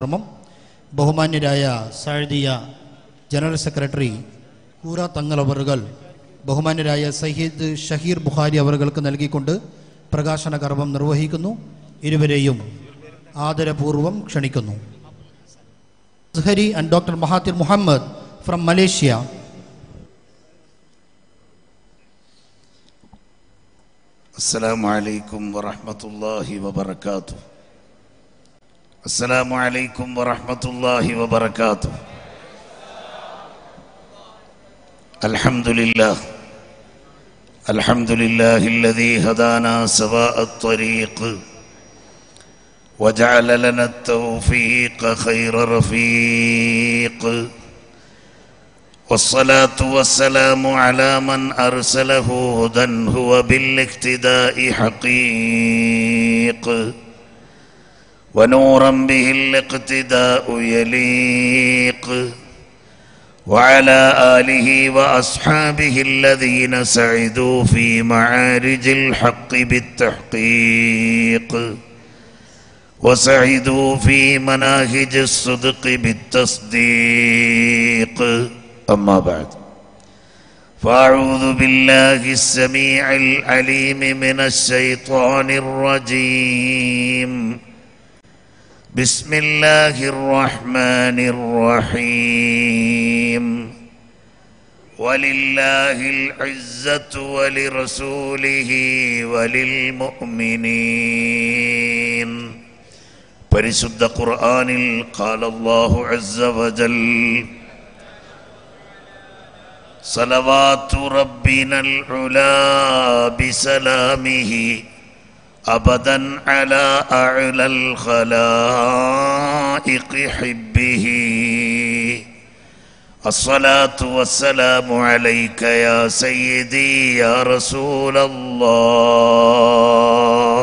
ക്രമം ബഹുമാന്യരായ സാഴ്തിയ general secretary കൂറ തങ്ങൾ അവറുകൾ ബഹുമാന്യരായ സയ്യിദ് ഷഹീർ ബുഖാരി അവറുകൾക്ക് നൽകിക്കൊണ്ട് പ്രകാശന കർമ്മം നിർവഹിക്കുന്നു ഇരുവരെയും ആദരപൂർവം ക്ഷണിക്കുന്നു സുഹരി and doctor Mahathir Mohamad from Malaysia السلام عليكم ورحمة الله وبركاته السلام عليكم ورحمة الله وبركاته الحمد لله الحمد لله الذي هدانا سواء الطريق وجعل لنا التوفيق خير رفيق والصلاة والسلام على من أرسله هدى هو بالاقتداء حقيق ونورا به الاقتداء يليق وعلى آله وأصحابه الذين سعدوا في معارج الحق بالتحقيق وسعدوا في مناهج الصدق بالتصديق أما بعد فأعوذ بالله السميع العليم من الشيطان الرجيم بسم الله الرحمن الرحيم ولله العزة ولرسوله وللمؤمنين പരിശുദ്ധ ഖുർആനിൽ قال الله عز وجل صلوات ربنا العلا بسلامه أبدا على أعلى الخلائق حبه الصلاة والسلام عليك يا سيدي يا رسول الله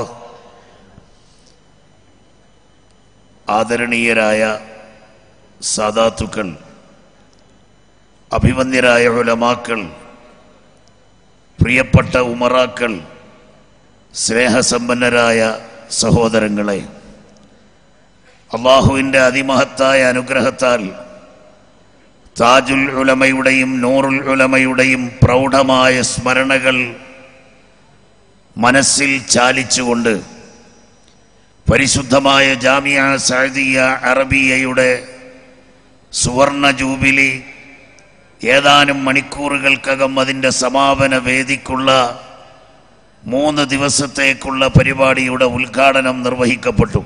ആദരണീയരായ സാദാത്തുക്കൾ അഭിമന്യരായ ഉലമാക്കൾ പ്രിയപ്പെട്ട ഉമറാക്കൾ സ്നേഹസമ്പന്നരായ സഹോദരങ്ങളെ അള്ളാഹുവിൻ്റെ അതിമഹത്തായ അനുഗ്രഹത്താൽ താജുൽ ഉലമയുടെയും നൂറുൽ ഉലമയുടെയും പ്രൗഢമായ സ്മരണകൾ മനസ്സിൽ ചാലിച്ചുകൊണ്ട് പരിശുദ്ധമായ ജാമിയ സഅദിയ അറബിയയുടെ സുവർണ ജൂബിലി ഏതാനും മണിക്കൂറുകൾക്കകം അതിൻ്റെ സമാപന വേദിക്കുള്ള മൂന്ന് ദിവസത്തേക്കുള്ള പരിപാടിയുടെ ഉദ്ഘാടനം നിർവഹിക്കപ്പെട്ടു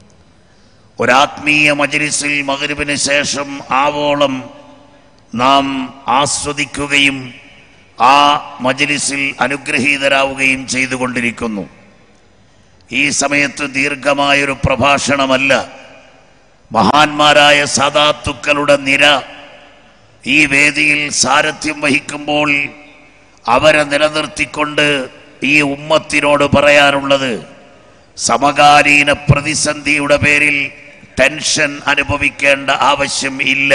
ഒരാത്മീയ മജലിസിൽ മകരിവിന് ശേഷം ആവോളം നാം ആസ്വദിക്കുകയും ആ മജലിസിൽ അനുഗ്രഹീതരാവുകയും ചെയ്തുകൊണ്ടിരിക്കുന്നു ഈ സമയത്ത് ദീർഘമായൊരു പ്രഭാഷണമല്ല മഹാന്മാരായ സാധാത്തുക്കളുടെ നിര ഈ വേദിയിൽ സാരഥ്യം വഹിക്കുമ്പോൾ അവരെ നിലനിർത്തിക്കൊണ്ട് ഈ ഉമ്മത്തിനോട് പറയാനുള്ളത് സമകാലീന പ്രതിസന്ധിയുടെ പേരിൽ ടെൻഷൻ അനുഭവിക്കേണ്ട ആവശ്യം ഇല്ല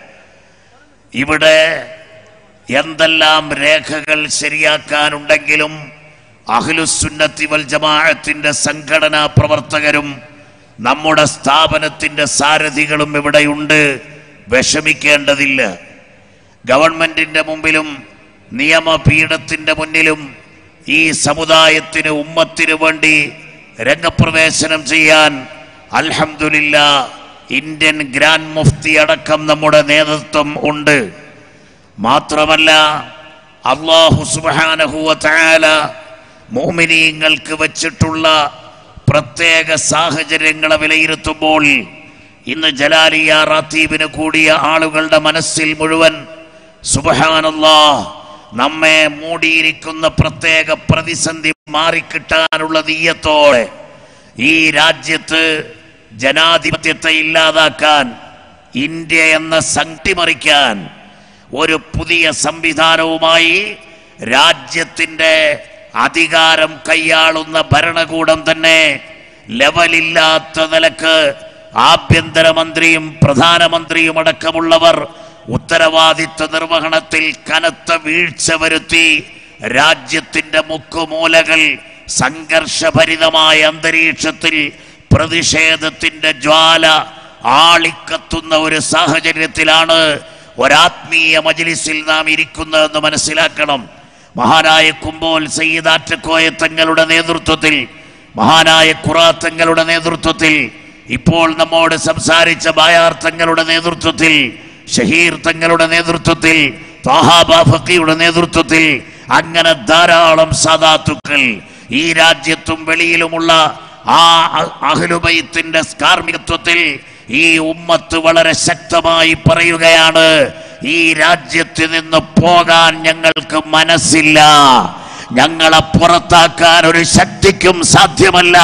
ഇവിടെ എന്തെല്ലാം രേഖകൾ ശരിയാക്കാനുണ്ടെങ്കിലും അഖിലുസുന്നത്തി വൽ ജമാഅത്തിന്റെ സംഘടനാ പ്രവർത്തകരും നമ്മുടെ സ്ഥാപനത്തിന്റെ സാരഥികളും ഇവിടെയുണ്ട് വിഷമിക്കേണ്ടതില്ല ഗവൺമെന്റിന്റെ മുമ്പിലും നിയമപീഠത്തിന്റെ മുന്നിലും ഈ സമുദായത്തിന് ഉമ്മത്തിന് വേണ്ടി രംഗപ്രവേശനം ചെയ്യാൻ അൽഹംദുലില്ല ഇന്ത്യൻ ഗ്രാൻഡ് മുഫ്തി അടക്കം നമ്മുടെ നേതൃത്വം ഉണ്ട് മാത്രമല്ല അള്ളാഹു സുബാനഹുവ തആല മോമിനീങ്ങൾക്ക് വച്ചിട്ടുള്ള പ്രത്യേക സാഹചര്യങ്ങളെ വിലയിരുത്തുമ്പോൾ ഇന്ന് ജലാലിയ റാത്തീബിന് കൂടിയ ആളുകളുടെ മനസ്സിൽ മുഴുവൻ സുബഹാനല്ലാ നമ്മെ മൂടിയിരിക്കുന്ന പ്രത്യേക പ്രതിസന്ധി മാറിക്കിട്ടാനുള്ള നീയത്തോടെ ഈ രാജ്യത്ത് ജനാധിപത്യത്തെ ഇല്ലാതാക്കാൻ ഇന്ത്യ എന്ന സംഘടിമറിക്കാൻ ഒരു പുതിയ സംവിധാനവുമായി രാജ്യത്തിന്റെ അധികാരം കൈയാളുന്ന ഭരണകൂടം തന്നെ ലെവലില്ലാത്ത നിലക്ക് ആഭ്യന്തരമന്ത്രിയും പ്രധാനമന്ത്രിയും അടക്കമുള്ളവർ ഉത്തരവാദിത്വ നിർവഹണത്തിൽ കനത്ത വീഴ്ച വരുത്തി രാജ്യത്തിന്റെ മുക്കുമൂലകൾ സംഘർഷഭരിതമായ അന്തരീക്ഷത്തിൽ പ്രതിഷേധത്തിന്റെ ജ്വാല ആളിക്കത്തുന്ന ഒരു സാഹചര്യത്തിലാണ് ഒരാത്മീയ മജ്ലിസിൽ നാം ഇരിക്കുന്നതെന്ന് മനസ്സിലാക്കണം മഹാനായ കുമ്പോൽ സയ്യിദ് ആറ്റക്കോയ തങ്ങളുടെ നേതൃത്വത്തിൽ മഹാനായ ഖുറാത്തങ്ങളുടെ നേതൃത്വത്തിൽ ഇപ്പോൾ നമ്മോട് സംസാരിച്ച ബായാർ തങ്ങളുടെ നേതൃത്വത്തിൽ ഷഹീർ തങ്ങളുടെ നേതൃത്വത്തിൽ താഹാബ ഫക്കിയുടെ നേതൃത്വത്തിൽ അങ്ങനെ ധാരാളം സാദാത്തുക്കൾ ഈ രാജ്യത്തും വെളിയിലുമുള്ള ആ അ- അഹ്ലുബൈത്തിന്റെ കാർമ്മികത്വത്തിൽ ഈ ഉമ്മത്ത് വളരെ ശക്തമായി പറയുകയാണ് ഈ രാജ്യത്ത് നിന്ന് പോകാൻ ഞങ്ങൾക്ക് മനസ്സില്ല ഞങ്ങളെ പുറത്താക്കാൻ ഒരു ശക്തിക്കും സാധ്യമല്ല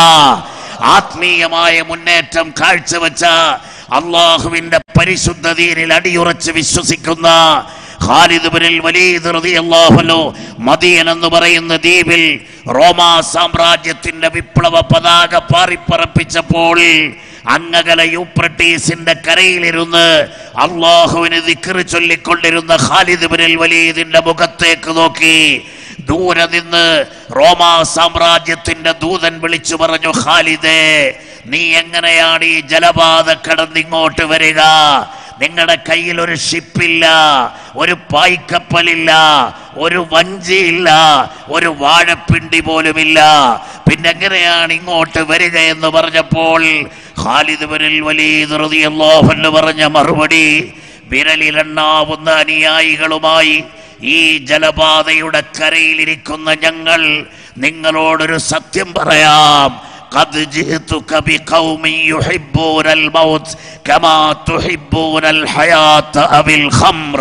ആത്മീയമായ മുന്നേറ്റം കാഴ്ചവെച്ച അള്ളാഹുവിന്റെ പരിശുദ്ധ ദീനിൽ അടിയുറച്ച് വിശ്വസിക്കുന്ന ഖാലിദ് ബിനുൽ വലീദ് റളിയല്ലാഹു അൻഹു മദീൻ എന്ന് പറയുന്ന ദ്വീപിൽ റോമാ സാമ്രാജ്യത്തിന്റെ വിപ്ലവ പതാക പാറിപ്പറപ്പിച്ചപ്പോൾ അങ്ങകല യൂപ്രട്ടീസിന്റെ കരയിലിരുന്ന് അള്ളാഹുവിന് ദിക്റ് ചൊല്ലിക്കൊണ്ടിരുന്ന ഖാലിദ് ബിനുൽ വലീദിന്റെ മുഖത്തേക്ക് നോക്കി ദൂരെ നിന്ന് റോമാ സാമ്രാജ്യത്തിന്റെ ദൂതൻ വിളിച്ചു പറഞ്ഞു ഖാലിദേ നീ എങ്ങനെയാണ് ഈ ജലപാത കടന്നിങ്ങോട്ട് വരിക നിങ്ങളുടെ കയ്യിൽ ഒരു ഷിപ്പില്ല ഒരു പായ്ക്കപ്പലില്ല ഒരു വഞ്ചിയില്ല ഒരു വാഴപ്പിണ്ടി പോലുമില്ല പിന്നെ എങ്ങനെയാണ് ഇങ്ങോട്ട് വരിക എന്ന് പറഞ്ഞപ്പോൾ ഖാലിദ് ബിനുൽ വലീദ് റളിയല്ലാഹു അൻഹു പറഞ്ഞ മറുപടി വിരലിലെണ്ണാവുന്ന അനുയായികളുമായി ഈ ജലപാതയുടെ കരയിലിരിക്കുന്ന ഞങ്ങൾ നിങ്ങളോടൊരു സത്യം പറയാം قد جئتك بقوم يحبون الموت كما تحبون الحياة أو الخمر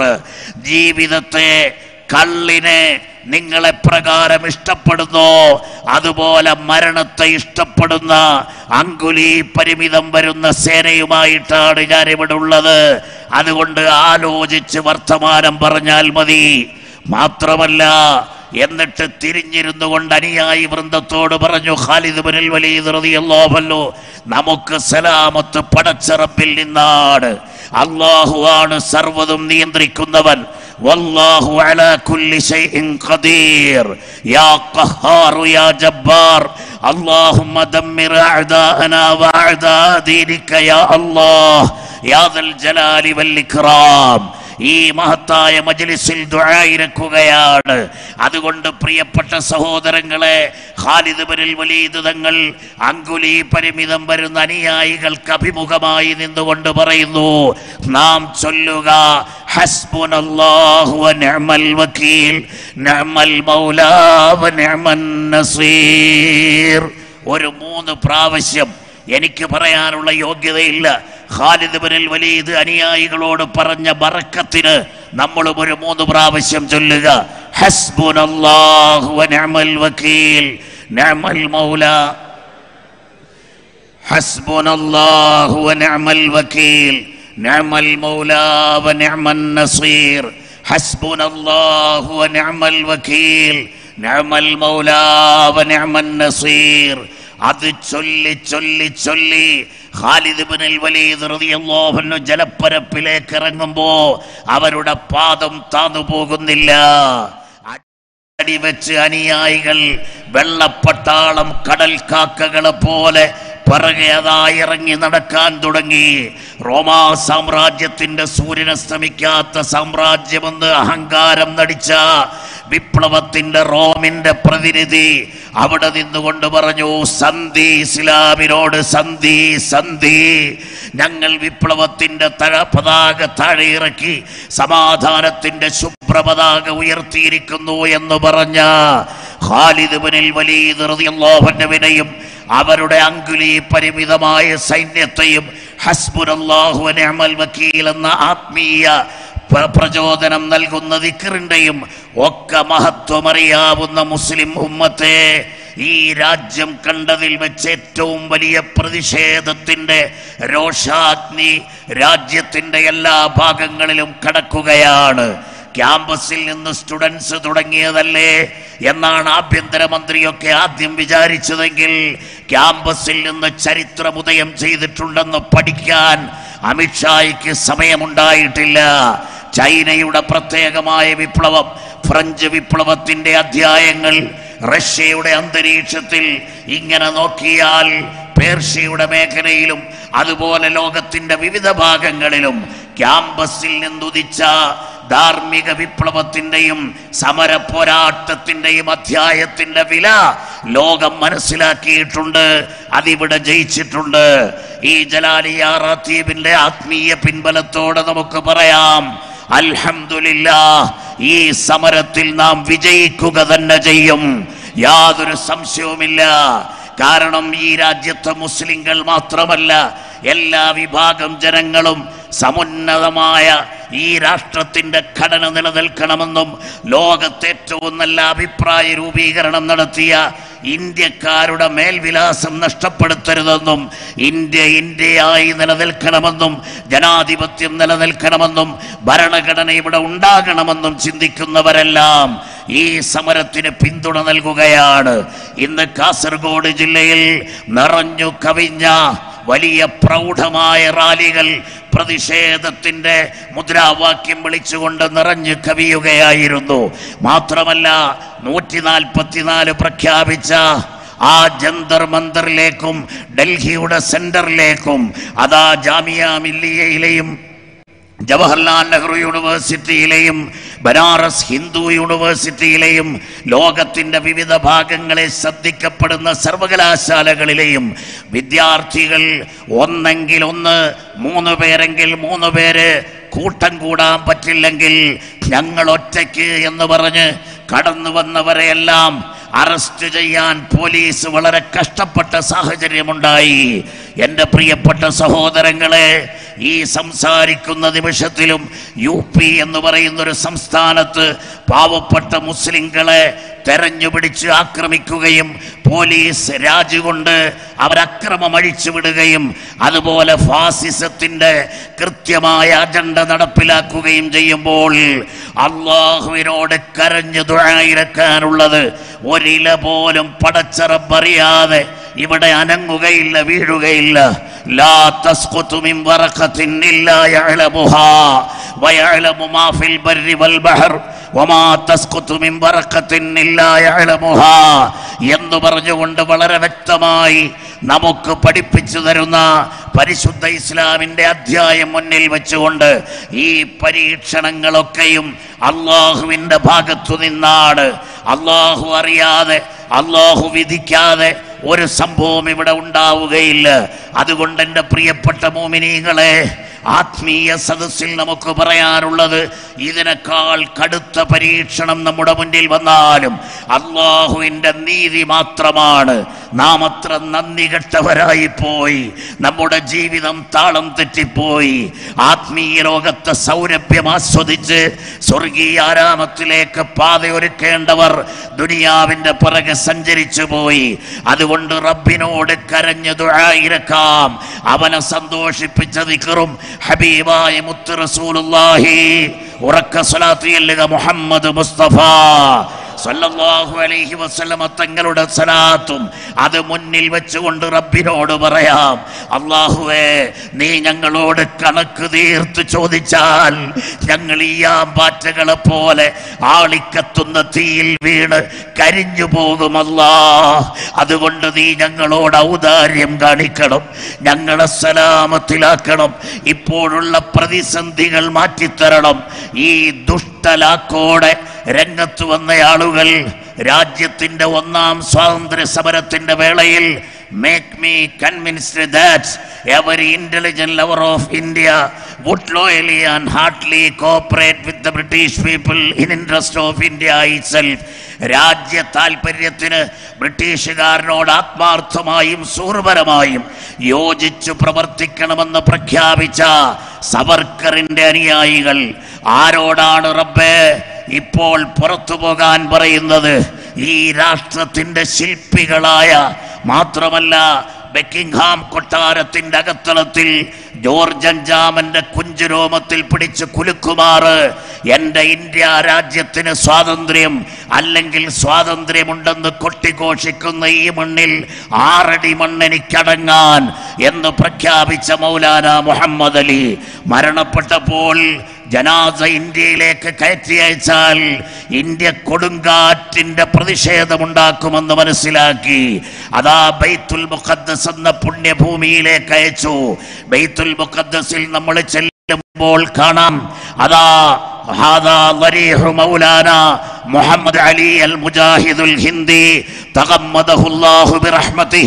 ജീവിതത്തെ കള്ളിനെ നിങ്ങളെ പ്രകാരം ഇഷ്ടപ്പെടുന്നു അതുപോലെ മരണത്തെ ഇഷ്ടപ്പെടുന്ന അങ്കുലി പരിമിതം വരുന്ന സേനയുമായിട്ടാണ് ഞാൻ ഇവിടെ ഉള്ളത് അതുകൊണ്ട് ആലോചിച്ച് വർത്തമാനം പറഞ്ഞാൽ മതി മാത്രമല്ല എന്നിട്ട് തിരിഞ്ഞിരുന്നു കൊണ്ട് അനുയായി വൃന്ദത്തോട് പറഞ്ഞു ഖാലിദ് ബിനുൽ വലീദ് റളിയല്ലാഹു അൻഹു നമുക്ക് സലാമത്ത് പടച്ചറപ്പിൽ നിന്നാണ് അള്ളാഹു ആണ് സർവ്വതും നിയന്ത്രിക്കുന്നവൻ വല്ലാഹു അലാ കുല്ലി ഷൈഇൻ ഖദീർ യാ ഖഹാറു യാ ജബ്ബാർ اللهم دمر أعداءنا وأعداء دينك يا الله يا ذا الجلال والإكرام ഈ മഹത്തായ മജ്ലിസിൽ ദുആയിരക്കുകയാണ് അതുകൊണ്ട് പ്രിയപ്പെട്ട സഹോദരങ്ങളെ ഖാലിദ് ബിനുൽ വലീദ് തങ്ങൾ അങ്കുലി പരിമിതം വരുന്ന അനുയായികൾക്ക് അഭിമുഖമായി നിന്നുകൊണ്ട് പറയുന്നു നാം ചൊല്ലുക ഹസ്ബുനല്ലാഹു വ നിഅമൽ വക്കീൽ നിഅമൽ മൗലാ വ നിഅമൻ നസീർ ഒരു മൂന്ന് പ്രാവശ്യം എനിക്ക് പറയാനുള്ള യോഗ്യതയില്ല ഖാലിദ് ബിനുൽ വലീദ് അനുയായികളോട് പറഞ്ഞ ബറക്കത്തിന് നമ്മളും ഒരു മൂന്ന് പ്രാവശ്യം ചൊല്ലുക ഹസ്ബുനല്ലാഹു വ നിഅമൽ വക്കീൽ നിഅമൽ മൗല ഹസ്ബുനല്ലാഹു വ നിഅമൽ വക്കീൽ നിഅമൽ മൗല വ നിഅമൻ നസീർ ഹസ്ബുനല്ലാഹു വ നിഅമൽ വക്കീൽ നിഅമൽ മൗല വ നിഅമൻ നസീർ അത് ചൊല്ലി ചൊല്ലി ചൊല്ലി ഖാലിദ് ബിനുൽ വലീദ് റളിയല്ലാഹു അൻഹു ജലപ്പരപ്പിലേക്ക് ഇറങ്ങുമ്പോ അവരുടെ പാദം താന്നു പോകുന്നില്ല അടി വെച്ച് അനുയായികൾ വെള്ളപ്പട്ടാളം കടൽ കാക്കകളെ പോലെ പിറകെ അതാ ഇറങ്ങി നടക്കാൻ തുടങ്ങി റോമാ സാമ്രാജ്യത്തിന്റെ സൂര്യനസ്തമിക്കാത്ത സാമ്രാജ്യമെന്ന് അഹങ്കാരം നടിച്ച വിപ്ലവത്തിന്റെ റോമിന്റെ പ്രതിനിധി അവിടെ നിന്നുകൊണ്ട് പറഞ്ഞു സന്ധി ഇസ്ലാമിനോട് സന്ധി സന്ധി ഞങ്ങൾ വിപ്ലവത്തിന്റെ തഴ പതാക താഴെ ഇറക്കി സമാധാനത്തിന്റെ ശുഭ്രപതാക ഉയർത്തിയിരിക്കുന്നു എന്ന് പറഞ്ഞ ഖാലിദ് ബിനുൽ വലീദ് റളിയല്ലാഹു അൻഹുവിനെയും അവരുടെ അങ്കുലി പരിമിതമായ സൈന്യത്തെയും ഹസ്ബുനല്ലാഹു വ നിഅമൽ വക്കീൽ എന്ന ആത്മീയ പ്ര- പ്രചോദനം നൽകുന്ന ദിക്റിന്റെയും ഒക്കെ മഹത്വമറിയാവുന്ന മുസ്ലിം ഉമ്മത്തെ ഈ രാജ്യം കണ്ടതിൽ വെച്ച് ഏറ്റവും വലിയ പ്രതിഷേധത്തിന്റെ രോഷാഗ്നി രാജ്യത്തിന്റെ എല്ലാ ഭാഗങ്ങളിലും കടക്കുകയാണ് ക്യാമ്പസിൽ നിന്ന് സ്റ്റുഡൻസ് തുടങ്ങിയതല്ലേ എന്നാണ് ആഭ്യന്തരമന്ത്രിയൊക്കെ ആദ്യം വിചാരിച്ചതെങ്കിൽ ക്യാമ്പസിൽ നിന്ന് ചരിത്രമുദയം ചെയ്തിട്ടുണ്ടെന്ന് പഠിക്കാൻ അമിത്ഷായ്ക്ക് സമയമുണ്ടായിട്ടില്ല ചൈനയുടെ പ്രത്യേകമായ വിപ്ലവം ഫ്രഞ്ച് വിപ്ലവത്തിന്റെ അധ്യായങ്ങൾ റഷ്യയുടെ അന്തരീക്ഷത്തിൽ ഇങ്ങനെ നോക്കിയാൽ പേർഷ്യയുടെ മേഖലയിലും അതുപോലെ ലോകത്തിന്റെ വിവിധ ഭാഗങ്ങളിലും ക്യാമ്പസിൽ നിന്നുദിച്ച ധാർമ്മിക വിപ്ലവത്തിന്റെയും സമര പോരാട്ടത്തിന്റെയും അധ്യായത്തിന്റെ വില ലോകം മനസ്സിലാക്കിയിട്ടുണ്ട് അതിവിടെ ജയിച്ചിട്ടുണ്ട് ഈ ജലാലിയ റാത്തീബിന്റെ ആത്മീയ പിൻബലത്തോടെ നമുക്ക് പറയാം അൽഹംദുലില്ലാ ഈ സമരത്തിൽ നാം വിജയിക്കുക തന്നെ ചെയ്യും യാതൊരു സംശയവുമില്ല കാരണം ഈ രാജ്യത്തെ മുസ്ലിങ്ങൾ മാത്രമല്ല എല്ലാ വിഭാഗം ജനങ്ങളും സമുന്നതമായ ഈ രാഷ്ട്രത്തിന്റെ ഘടന നിലനിൽക്കണമെന്നും ലോകത്തെ ഏറ്റവും നല്ല അഭിപ്രായ രൂപീകരണം നടത്തിയ ഇന്ത്യക്കാരുടെ മേൽവിലാസം നഷ്ടപ്പെടുത്തരുതെന്നും ഇന്ത്യ ഇന്ത്യയായി നിലനിൽക്കണമെന്നും ജനാധിപത്യം നിലനിൽക്കണമെന്നും ഭരണഘടന ഇവിടെ ഉണ്ടാകണമെന്നും ചിന്തിക്കുന്നവരെല്ലാം ഈ സമരത്തിന് പിന്തുണ നൽകുകയാണ് ഇന്ന് കാസർഗോഡ് ജില്ലയിൽ നിറഞ്ഞു കവിഞ്ഞ വലിയ പ്രൗഢമായ റാലികൾ പ്രതിഷേധത്തിന്റെ മുദ്രാവാക്യം വിളിച്ചുകൊണ്ട് നിറഞ്ഞു കവിയുകയായിരുന്നു മാത്രമല്ല നൂറ്റി നാൽപ്പത്തിനാല് പ്രഖ്യാപിച്ച ആ ജന്തർ മന്ദറിലേക്കും ഡൽഹിയുടെ സെന്ററിലേക്കും അതാ ജാമിയ മില്ലിയയിലെയും ജവഹർലാൽ നെഹ്റു യൂണിവേഴ്സിറ്റിയിലെയും ബനാറസ് ഹിന്ദു യൂണിവേഴ്സിറ്റിയിലെയും ലോകത്തിന്റെ വിവിധ ഭാഗങ്ങളെ ശ്രദ്ധിക്കപ്പെടുന്ന സർവകലാശാലകളിലെയും വിദ്യാർത്ഥികൾ ഒന്നെങ്കിൽ ഒന്ന് മൂന്ന് പേരെങ്കിൽ മൂന്ന് പേര് കൂട്ടം കൂടാൻ പറ്റില്ലെങ്കിൽ ഞങ്ങൾ ഒറ്റയ്ക്ക് എന്ന് പറഞ്ഞ് കടന്നു വന്നവരെയെല്ലാം അറസ്റ്റ് ചെയ്യാൻ പോലീസ് വളരെ കഷ്ടപ്പെട്ട സാഹചര്യമുണ്ടായി എൻ്റെ പ്രിയപ്പെട്ട സഹോദരങ്ങളെ ഈ സംസാരിക്കുന്ന നിമിഷത്തിലും യു പി എന്ന് പറയുന്ന ഒരു സംസ്ഥാനത്ത് പാവപ്പെട്ട മുസ്ലിങ്ങളെ തെരഞ്ഞുപിടിച്ച് ആക്രമിക്കുകയും പോലീസ് രാജുകൊണ്ട് അവരക്രമം അഴിച്ചുവിടുകയും അതുപോലെ ഫാസിസത്തിന്റെ കൃത്യമായ അജണ്ട നടപ്പിലാക്കുകയും ചെയ്യുമ്പോൾ അള്ളാഹുവിനോട് കരഞ്ഞു തുഴയിരക്കാനുള്ളത് ഒരില പോലും പടച്ചറപ്പറിയാതെ ഇവിടെ അനങ്ങുകയില്ല വീഴുകയില്ല ലാ തസ്ഖുതു മിൻ വറഖത്തിൻ ഇല്ലാ യഅലമുഹാ വയഅലമു മാ ഫിൽ ബർരി വൽ ബഹർ വമാ തസ്ഖുതു മിൻ വറഖത്തിൻ ഇല്ലാ യഅലമുഹാ എന്ന് പറഞ്ഞുകൊണ്ട് വളരെ വ്യക്തമായി നമുക്ക് പഠിപ്പിച്ചു തരുന്ന പരിശുദ്ധ ഇസ്ലാമിന്റെ അധ്യായം മുന്നിൽ വെച്ചുകൊണ്ട് ഈ പരീക്ഷണങ്ങളൊക്കെയും അള്ളാഹുവിന്റെ ഭാഗത്തു നിന്നാണ് അള്ളാഹു അറിയാതെ അള്ളാഹു വിധിക്കാതെ ഒരു സംഭവം ഇവിടെ ഉണ്ടാവുകയില്ല അതുകൊണ്ട് എൻ്റെ പ്രിയപ്പെട്ട മോമിനീങ്ങളെ ആത്മീയ സദസ്സിൽ നമുക്ക് പറയാനുള്ളത് ഇതിനേക്കാൾ കടുത്ത പരീക്ഷണം നമ്മുടെ മുന്നിൽ വന്നാലും അള്ളാഹുവിൻ്റെ നീതി മാത്രമാണ് നാം അത്ര നന്ദി കെട്ടവരായി പോയി നമ്മുടെ ജീവിതം താളം തെറ്റിപ്പോയി ആത്മീയ ലോകത്തെ സൗരഭ്യം ആസ്വദിച്ച് സ്വർഗീയ ആരാമത്തിലേക്ക് പാതയൊരുക്കേണ്ടവർ ദുനിയാവിന്റെ പിറകെ സഞ്ചരിച്ചു പോയി അതുകൊണ്ട് റബ്ബിനോട് കരഞ്ഞു ദുആയിരക്കാം അവനെ സന്തോഷിപ്പിച്ച ദിക്റും ഹബീബായ മുത്ത് റസൂലുള്ളാഹി ഉറക്ക സ്വലാത്ത് ചെല്ലുക മുഹമ്മദ് മുസ്തഫ സല്ലല്ലാഹു അലൈഹി വസല്ലമ തങ്ങളുടെ സലാത്തും അത് മുന്നിൽ വെച്ചുകൊണ്ട് റബ്ബിനോട് പറയാം അള്ളാഹുവേ നീ ഞങ്ങളോട് കണക്ക് തീർത്ത് ചോദിച്ചാൽ ഞങ്ങൾ ഈ ആമ്പാറ്റകളെ പോലെ ആളിക്കത്തുന്ന തീയിൽ വീണ് കരിഞ്ഞു പോകുമല്ലാ അതുകൊണ്ട് നീ ഞങ്ങളോട് ഔദാര്യം കാണിക്കണം ഞങ്ങളെ സലാമത്തിലാക്കണം ഇപ്പോഴുള്ള പ്രതിസന്ധികൾ മാറ്റിത്തരണം ഈ ദുഷ്ടലാക്കോടെ രംഗത്ത് വന്ന ആളുകൾ രാജ്യത്തിന്റെ ഒന്നാം സ്വാതന്ത്ര്യ സമരത്തിന്റെ വേളയിൽ make me convinced that every intelligent lover of India would loyally and heartily cooperate with the British people in interest of India itself രാജ്യ താല്പര്യത്തിന് ബ്രിട്ടീഷുകാരനോട് ആത്മാർത്ഥമായും സൂർപരമായും യോജിച്ചു പ്രവർത്തിക്കണമെന്ന് പ്രഖ്യാപിച്ച സവർക്കറിന്റെ അനുയായികൾ ആരോടാണ് റബ്ബേ ഇപ്പോൾ പുറത്തു പോകാൻ പറയുന്നത് ഈ രാഷ്ട്രത്തിന്റെ ശില്പികളായ മാത്രമല്ല ബെക്കിംഗ്ഹാം കൊട്ടാരത്തിന്റെ അകത്തളത്തിൽ ജോർജ് അഞ്ചാമന്റെ കുഞ്ചുരോമത്തിൽ പിടിച്ച് കുലുക്കുമാറ് എൻ്റെ ഇന്ത്യ രാജ്യത്തിന് സ്വാതന്ത്ര്യം അല്ലെങ്കിൽ സ്വാതന്ത്ര്യമുണ്ടെന്ന് കൊട്ടിഘോഷിക്കുന്ന ഈ മണ്ണിൽ ആറടി മണ്ണെനിക്കടങ്ങാൻ എന്ന് പ്രഖ്യാപിച്ച മൗലാന മുഹമ്മദ് അലി മരണപ്പെട്ടപ്പോൾ ജനാസ ഇന്ത്യയിലേക്ക് കയറ്റി അയച്ചാൽ ഇന്ത്യ കൊടുങ്കാറ്റിന്റെ പ്രതിഷേധമുണ്ടാക്കുമെന്ന് മനസ്സിലാക്കി അതാ ബൈത്തുൽ മുഖദ്ദസ് എന്ന പുണ്യഭൂമിയിലേക്ക് അയച്ചു ബൈത്തുൽ മുഖദ്ദസിൽ നമ്മൾ ചെല്ലുമ്പോൾ കാണാം അതാ هذا ضريح مولانا محمد علي المجاهد الهندي تغمده الله برحمته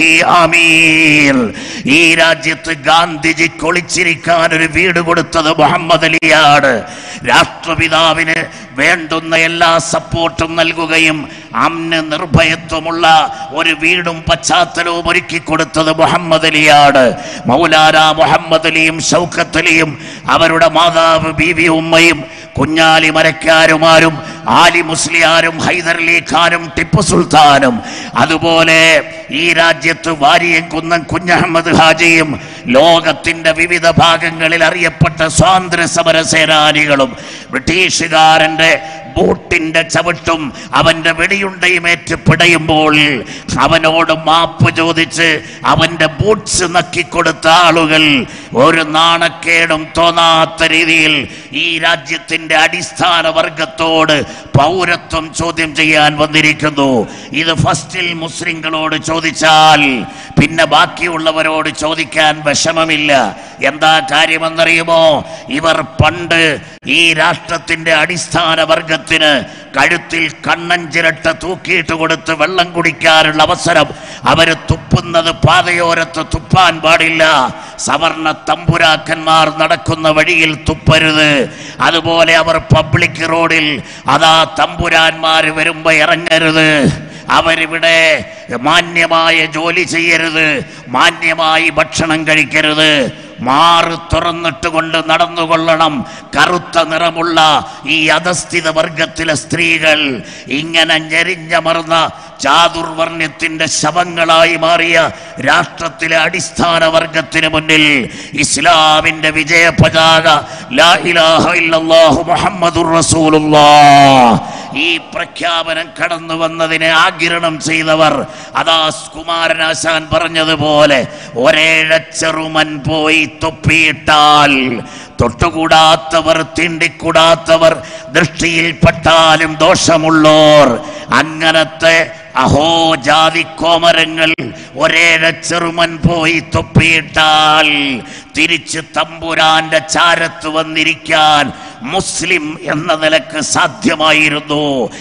ആമീൻ ഈ രാജ്യത്ത് ഗാന്ധിജി ഒളിച്ചിരിക്കാൻ ഒരു വീട് കൊടുത്തത് മുഹമ്മദ് അലിയാണ് രാഷ്ട്രപിതാവിന് വേണ്ടുന്ന എല്ലാ സപ്പോർട്ടും നൽകുകയും അമ്ന് നിർഭയത്വമുള്ള ഒരു വീടും പശ്ചാത്തലവും ഒരുക്കി കൊടുത്തത് മുഹമ്മദ് അലിയാണ് മൗലാന മുഹമ്മദ് അലിയും ഷൗക്കത്ത് അലിയും അവരുടെ മാതാവ് ബീവി ഉമ്മയും കുഞ്ഞാലി മരക്കാരുമാരും ആലി മുസ്ലിയാരും ഹൈദർലി ഖാനും ടിപ്പു സുൽത്താനും അതുപോലെ ഈ രാജ്യത്ത് വാരിയം കുന്നൻ കുഞ്ഞഹമ്മദ് ഹാജിയും ലോകത്തിന്റെ വിവിധ ഭാഗങ്ങളിൽ അറിയപ്പെട്ട സ്വാതന്ത്ര്യ സമര സേനാനികളും ബ്രിട്ടീഷുകാരന്റെ ബൂട്ടിന്റെ ചവിട്ടും അവന്റെ വെടിയുണ്ടയും ഏറ്റ് പിടയുമ്പോൾ അവനോട് മാപ്പ് ചോദിച്ച് അവന്റെ ബൂട്ട്സ് നക്കിക്കൊടുത്ത ആളുകൾ ഒരു നാണക്കേടും തോന്നാത്ത രീതിയിൽ ഈ രാജ്യത്തിന്റെ അടിസ്ഥാന വർഗത്തോട് പൗരത്വം ചോദ്യം ചെയ്യാൻ വന്നിരിക്കുന്നു ഇത് ഫസ്റ്റിൽ മുസ്ലിങ്ങളോട് ചോദിച്ചാൽ പിന്നെ ബാക്കിയുള്ളവരോട് ചോദിക്കാൻ വിഷമമില്ല എന്താ കാര്യമെന്നറിയുമോ ഇവർ പണ്ട് ഈ രാഷ്ട്രത്തിന്റെ അടിസ്ഥാന വർഗത്തിന് കഴുത്തിൽ കണ്ണഞ്ചിരട്ട തൂക്കിയിട്ട് കൊടുത്ത് വെള്ളം കുടിക്കാനുള്ള അവസരം അവര് തുപ്പുന്നത് പാതയോരത്ത് തുപ്പാൻ പാടില്ല സവർണ തമ്പുരാക്കന്മാർ നടക്കുന്ന വഴിയിൽ തുപ്പരുത് അതുപോലെ അവർ പബ്ലിക് റോഡിൽ അതാ തമ്പുരാന്മാർ വരുമ്പോ ഇറങ്ങരുത് അവരിവിടെ മാന്യമായ ജോലി ചെയ്യരുത് മാന്യമായി ഭക്ഷണം കഴിക്കരുത് മാറ് തുറന്നിട്ട് കൊണ്ട് നടന്നുകൊള്ളണം കറുത്ത നിറമുള്ള ഈ അധസ്ഥിത വർഗത്തിലെ സ്ത്രീകൾ ഇങ്ങനെ ഞെരിഞ്ഞമർന്ന ചാതുർവർണ്ണ്യത്തിന്റെ ശവങ്ങളായി മാറിയ രാഷ്ട്രത്തിലെ അടിസ്ഥാന വർഗത്തിന് മുന്നിൽ ഇസ്ലാമിന്റെ വിജയ പതാക ലാ ഇലാഹ ഇല്ലല്ലാഹു മുഹമ്മദുർ റസൂലുള്ളാഹ് ഈ പ്രഖ്യാപനം കടന്നു വന്നതിനെ ആകിരണം ചെയ്തവർ അതാ കുമാരനാശാൻ പറഞ്ഞതുപോലെ ഒരേഴച്ചെറുമൻ പോയി തൊപ്പിയിട്ടാൽ തൊട്ടുകൂടാത്തവർ തീണ്ടിക്കൂടാത്തവർ ദൃഷ്ടിയിൽപ്പെട്ടാലും ദോഷമുള്ളോർ അങ്ങനത്തെ അഹോ ജാതി കോമരങ്ങൾ ഒരേഴച്ചെറുമൻ പോയി തൊപ്പിയിട്ടാൽ തിരിച്ച് തമ്പുരാന്റെ ചാരത്ത് വന്നിരിക്കാൻ മുസ്ലിം എന്ന നിലക്ക് സാധ്യമായിരുന്നു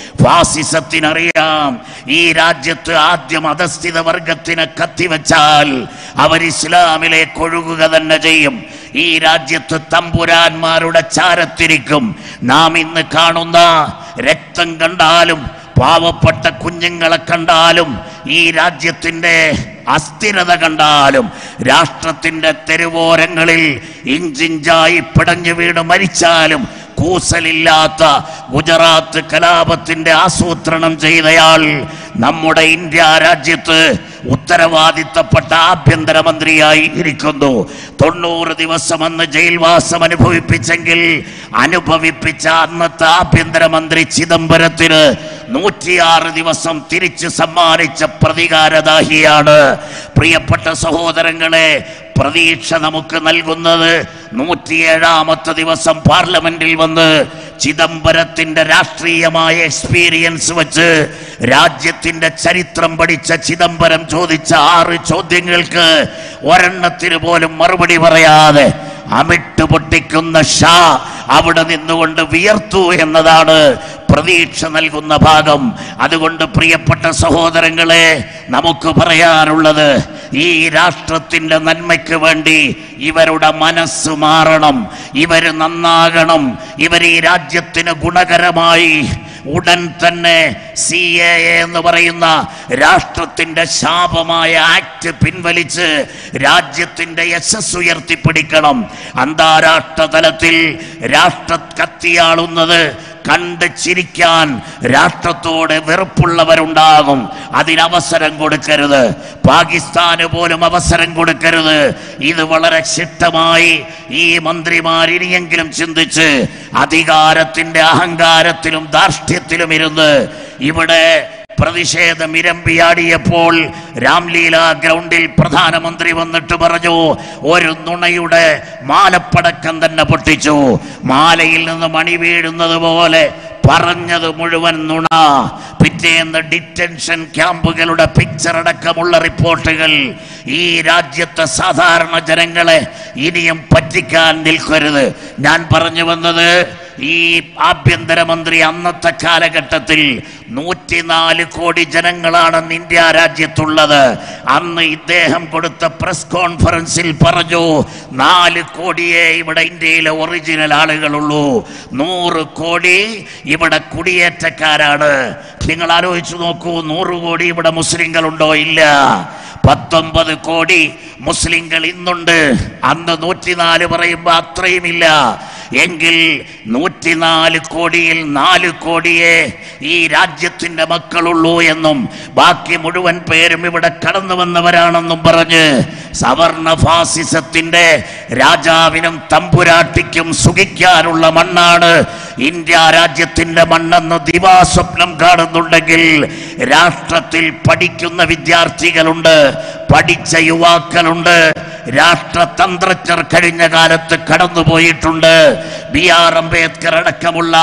ഫാസിസത്തിനറിയാം ഈ രാജ്യത്ത് ആദ്യം അധസ്ഥിത വർഗത്തിനെ കത്തിവെച്ചാൽ അവർ ഇസ്ലാമിലേക്ക് ഒഴുകുക തന്നെ ചെയ്യും ഈ രാജ്യത്ത് തമ്പുരാന്മാരുടെ ചാരത്തിരിക്കും നാം ഇന്ന് കാണുന്ന രക്തം കണ്ടാലും പാവപ്പെട്ട കുഞ്ഞുങ്ങളെ കണ്ടാലും ഈ രാജ്യത്തിന്റെ അസ്ഥിരത കണ്ടാലും രാഷ്ട്രത്തിന്റെ തെരുവോരങ്ങളിൽ ഇഞ്ചിഞ്ചായി പിടഞ്ഞു വീണ് മരിച്ചാലും കൂസലില്ലാത്ത ഗുജറാത്ത് കലാപത്തിന്റെ ആസൂത്രണം ചെയ്തയാൾ നമ്മുടെ ഇന്ത്യ രാജ്യത്ത് ഉത്തരവാദിത്തപ്പെട്ട ആഭ്യന്തരമന്ത്രിയായി ഇരിക്കുന്നു തൊണ്ണൂറ് ദിവസം അന്ന് ജയിൽവാസം അനുഭവിപ്പിച്ചെങ്കിൽ അനുഭവിപ്പിച്ച അന്നത്തെ ആഭ്യന്തരമന്ത്രി ചിദംബരത്തിന് നൂറ്റിയാറ് ദിവസം തിരിച്ചു സമ്മാനിച്ച പ്രതികാരദാഹിയാണ് പ്രിയപ്പെട്ട സഹോദരങ്ങളെ പ്രതീക്ഷ നമുക്ക് നൽകുന്നത് നൂറ്റിയേഴാമത്തെ ദിവസം പാർലമെന്റിൽ വന്ന് ചിദംബരത്തിന്റെ രാഷ്ട്രീയമായ എക്സ്പീരിയൻസ് വെച്ച് രാജ്യത്തിന്റെ ചരിത്രം പഠിച്ച ചിദംബരം ചോദിച്ച ആറ് ചോദ്യങ്ങൾക്ക് ഒരെണ്ണത്തിന് പോലും മറുപടി പറയാതെ അമിട്ട് പൊട്ടിക്കുന്ന ഷാ അവിടെ നിന്നുകൊണ്ട് വിയർത്തു എന്നതാണ് പ്രതീക്ഷ നൽകുന്ന ഭാഗം അതുകൊണ്ട് പ്രിയപ്പെട്ട സഹോദരങ്ങളെ നമുക്ക് പറയാനുള്ളത് ഈ രാഷ്ട്രത്തിന്റെ നന്മയ്ക്ക് വേണ്ടി ഇവരുടെ മനസ്സ് മാറണം ഇവര് നന്നാകണം ഇവർ ഈ രാജ്യത്തിന് ഗുണകരമായി ഉടൻ തന്നെ സി എ എന്ന് പറയുന്ന രാഷ്ട്രത്തിന്റെ ശാപമായ ആക്ട് പിൻവലിച്ച് രാജ്യത്തിന്റെ യശസ് ഉയർത്തിപ്പിടിക്കണം അന്താരാഷ്ട്ര തലത്തിൽ രാഷ്ട്ര കത്തിയാളുന്നത് കണ്ട് ചിരിക്കാൻ രാഷ്ട്രത്തോട് വെറുപ്പുള്ളവരുണ്ടാകും അതിനവസരം കൊടുക്കരുത് പാകിസ്ഥാന് പോലും അവസരം കൊടുക്കരുത് ഇത് വളരെ ചിട്ടമായി ഈ മന്ത്രിമാർ ഇനിയെങ്കിലും ചിന്തിച്ച് അധികാരത്തിന്റെ അഹങ്കാരത്തിലും ധാർഷ്ട്യത്തിലും ഇരുന്ന് ഇവിടെ പ്രതിഷേധം ഇരമ്പിയാടിയപ്പോൾ രാംലീല ഗ്രൗണ്ടിൽ പ്രധാനമന്ത്രി വന്നിട്ട് പറഞ്ഞു ഒരു നുണയുടെ മാലപ്പടക്കം തന്നെ പൊട്ടിച്ചു മാലയിൽ നിന്ന് മണി വീഴുന്നത് പോലെ പറഞ്ഞത് മുഴുവൻ നുണ പിറ്റേന്ന് ഡിറ്റൻഷൻ ക്യാമ്പുകളുടെ പിക്ചർ അടക്കമുള്ള റിപ്പോർട്ടുകൾ ഈ രാജ്യത്തെ സാധാരണ ജനങ്ങളെ ഇനിയും പറ്റിക്കാൻ നിൽക്കരുത് ഞാൻ പറഞ്ഞു വന്നത് ഈ ആഭ്യന്തരമന്ത്രി അന്നത്തെ കാലഘട്ടത്തിൽ നൂറ്റിനാല് കോടി ജനങ്ങളാണ് ഇന്ത്യ രാജ്യത്തുള്ളത് അന്ന് ഇദ്ദേഹം കൊടുത്ത പ്രസ് കോൺഫറൻസിൽ പറഞ്ഞു നാല് കോടിയെ ഇവിടെ ഇന്ത്യയിലെ ഒറിജിനൽ ആളുകളുള്ളൂ നൂറ് കോടി ഇവിടെ കുടിയേറ്റക്കാരാണ് നിങ്ങൾ ആലോചിച്ചു നോക്കൂ നൂറ് കോടി ഇവിടെ മുസ്ലിങ്ങളുണ്ടോ ഇല്ല പത്തൊമ്പത് കോടി മുസ്ലിങ്ങൾ ഇന്നുണ്ട് അന്ന് നൂറ്റിനാല് പറയുമ്പോ അത്രയുമില്ല എങ്കിൽ നൂറ്റിനാല് കോടിയിൽ നാല് കോടിയെ ഈ രാജ്യത്തിന്റെ മക്കളുള്ളൂ എന്നും ബാക്കി മുഴുവൻ പേരും ഇവിടെ കടന്നു വന്നവരാണെന്നും പറഞ്ഞ് സവർണ ഫാസിസത്തിന്റെ രാജാവിനും തമ്പുരാട്ടിക്കും സുഖിക്കാനുള്ള മണ്ണാണ് ഇന്ത്യ രാജ്യത്തിന്റെ മണ്ണെന്ന് ദിവാസ്വപ്നം കാണുന്നുണ്ടെങ്കിൽ രാഷ്ട്രത്തിൽ പഠിക്കുന്ന വിദ്യാർത്ഥികളുണ്ട് പഠിച്ച യുവാക്കളുണ്ട് രാഷ്ട്രതന്ത്രജ്ഞർ കഴിഞ്ഞ കാലത്ത് കടന്നുപോയിട്ടുണ്ട് ബി ആർ അംബേദ്കർ അടക്കമുള്ള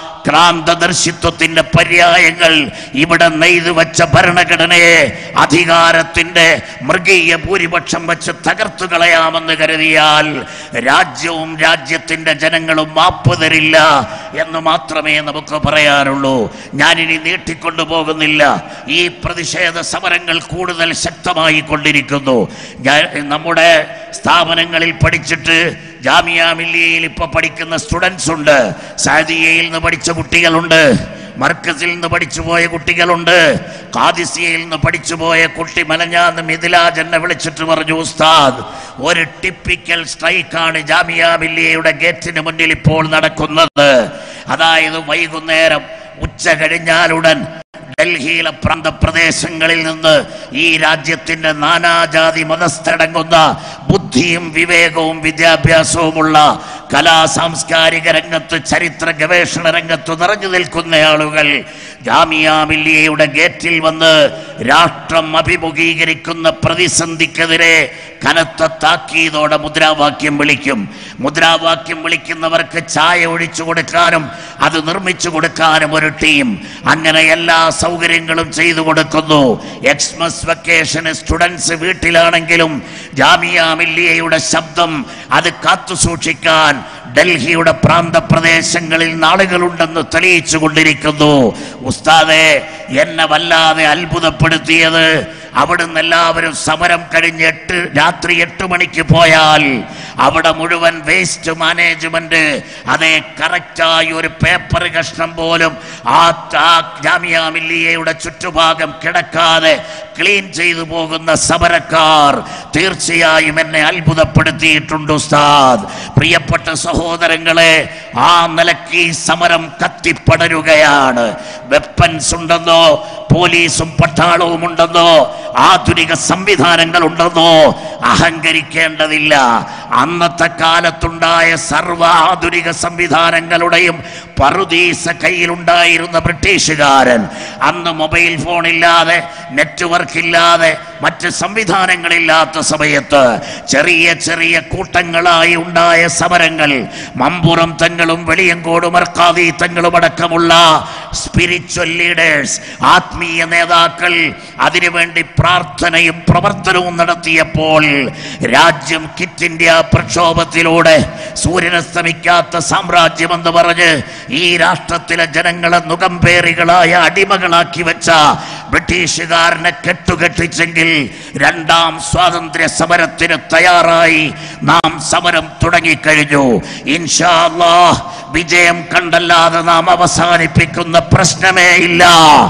ക്രാന്തദർശിത്വത്തിന്റെ പര്യായങ്ങൾ ഇവിടെ നെയ്തു വച്ച ഭരണഘടനയെ അധികാരത്തിന്റെ മൃഗീയ ഭൂരിപക്ഷം വെച്ച് തകർത്തു കളയാമെന്ന് കരുതിയാൽ രാജ്യവും രാജ്യത്തിന്റെ ജനങ്ങളും മാപ്പ് തരില്ല എന്ന് മാത്രമേ നമുക്ക് പറയാനുള്ളൂ ഞാനിനി നീട്ടിക്കൊണ്ടു പോകുന്നില്ല ഈ പ്രതിഷേധ സമരങ്ങൾ കൂടുതൽ ശക്തമായി കൊണ്ടിരിക്കുന്നു ഞാൻ നമ്മുടെ സ്ഥാപനങ്ങളിൽ പഠിച്ചിട്ട് ജാമിയ മില്ലിയയിൽ ഇപ്പൊ പഠിക്കുന്ന സ്റ്റുഡൻസ് ഉണ്ട് സാദിയയിൽ നിന്ന് പഠിച്ച കുട്ടികളുണ്ട് മർക്കസിൽ നിന്ന് പഠിച്ചു പോയ കുട്ടികളുണ്ട് കാദിസിയയിൽ നിന്ന് പഠിച്ചു പോയ കുട്ടി മലഞ്ഞാന്ന് മിഥിലാജ് എന്നെ വിളിച്ചിട്ട് പറഞ്ഞു ഉസ്താദ് ഒരു ടിപ്പിക്കൽ സ്ട്രൈക്കാണ് ജാമിയ മില്ലിയയുടെ ഗേറ്റിന് മുന്നിൽ ഇപ്പോൾ നടക്കുന്നത് അതായത് വൈകുന്നേരം ഉച്ച കഴിഞ്ഞാലുടൻ ഡൽഹിയിലെ പ്രാന്തപ്രദേശങ്ങളിൽ നിന്ന് ഈ രാജ്യത്തിന്റെ നാനാജാതി മതസ്ഥടങ്ങുന്ന ബുദ്ധിയും വിവേകവും വിദ്യാഭ്യാസവുമുള്ള കലാ സാംസ്കാരിക രംഗത്ത് ചരിത്ര ഗവേഷണ രംഗത്ത് നിറഞ്ഞു നിൽക്കുന്ന ആളുകൾ ജാമിയ മില്ലിയയുടെ ഗേറ്റിൽ വന്ന് രാഷ്ട്രം അഭിമുഖീകരിക്കുന്ന പ്രതിസന്ധിക്കെതിരെ കനത്ത താക്കീതോടെ മുദ്രാവാക്യം വിളിക്കും മുദ്രാവാക്യം വിളിക്കുന്നവർക്ക് ചായ ഒഴിച്ചു കൊടുക്കാനും അത് നിർമ്മിച്ചു കൊടുക്കാനും ഒരു ടീം അങ്ങനെ എല്ലാ സൗകര്യങ്ങളും ചെയ്തു കൊടുക്കുന്നു എക്സ്മസ് വെക്കേഷന് സ്റ്റുഡൻസ് വീട്ടിലാണെങ്കിലും ജാമിയ മില്ലിയയുടെ ശബ്ദം അത് കാത്തു സൂക്ഷിക്കാൻ ഡൽഹിയുടെ പ്രാന്തപ്രദേശങ്ങളിൽ നാളുകളുണ്ടെന്ന് തെളിയിച്ചു കൊണ്ടിരിക്കുന്നു ഉസ്താദെ എന്നെ വല്ലാതെ അത്ഭുതപ്പെടുത്തിയത് അവിടുന്ന് എല്ലാവരും സമരം കഴിഞ്ഞ് എട്ട് രാത്രി എട്ട് മണിക്ക് പോയാൽ അവിടെ മുഴുവൻ വേസ്റ്റ് മാനേജ്മെന്റ് അതേ കറക്റ്റായി ഒരു പേപ്പർ കഷ്ണം പോലും ആ ആ ജാമിയ മില്ലിയയുടെ ചുറ്റുഭാഗം കിടക്കാതെ ക്ലീൻ ചെയ്തു പോകുന്ന സമരക്കാർ തീർച്ചയായും എന്നെ അത്ഭുതപ്പെടുത്തിയിട്ടുണ്ട് ഉസ്താദ് പ്രിയപ്പെട്ട സഹോദരങ്ങളെ ആ നിലയ്ക്ക് ഈ സമരം കത്തിപ്പടരുകയാണ് വെപ്പൻസ് ഉണ്ടെന്നോ പോലീസും പട്ടാളവും ഉണ്ടെന്നോ ആധുനിക സംവിധാനങ്ങൾ ഉണ്ടെന്നോ അഹങ്കരിക്കേണ്ടതില്ല അന്നത്തെ കാലത്തുണ്ടായ സർവ്വ ആധുനിക സംവിധാനങ്ങളുടെയും പറുദീസ കയ്യിലുണ്ടായിരുന്ന ബ്രിട്ടീഷുകാരൻ അന്ന് മൊബൈൽ ഫോൺ ഇല്ലാതെ നെറ്റ്വർക്ക് ഇല്ലാതെ മറ്റ് സംവിധാനങ്ങളില്ലാത്ത സമയത്ത് ചെറിയ ചെറിയ കൂട്ടങ്ങളായി ഉണ്ടായ സമരങ്ങൾ മമ്പുറം തങ്ങളും വെളിയങ്കോട് മർക്കാതി തങ്ങളും അടക്കമുള്ള സ്പിരിച്വൽ ലീഡേഴ്സ് ആത്മീയ നേതാക്കൾ അതിനുവേണ്ടി പ്രാർത്ഥനയും പ്രവർത്തനവും നടത്തിയപ്പോൾ രാജ്യം കിറ്റ് ഇന്ത്യ പ്രക്ഷോഭത്തിലൂടെ സൂര്യനസ്തമിക്കാത്ത സാമ്രാജ്യം എന്ന് പറഞ്ഞ് ഈ രാഷ്ട്രത്തിലെ ജനങ്ങളെ നുകമ്പേറികളായ അടിമകളാക്കി വെച്ച ബ്രിട്ടീഷുകാരനെ കെട്ടുകെട്ടിച്ചെങ്കിൽ രണ്ടാം സ്വാതന്ത്ര്യ സമരത്തിന് തയ്യാറായി നാം സമരം തുടങ്ങിക്കഴിഞ്ഞു ഇൻഷാ അല്ലാഹ് വിജയം കണ്ടല്ലാതെ നാം അവസാനിപ്പിക്കുന്ന പ്രശ്നമേ ഇല്ല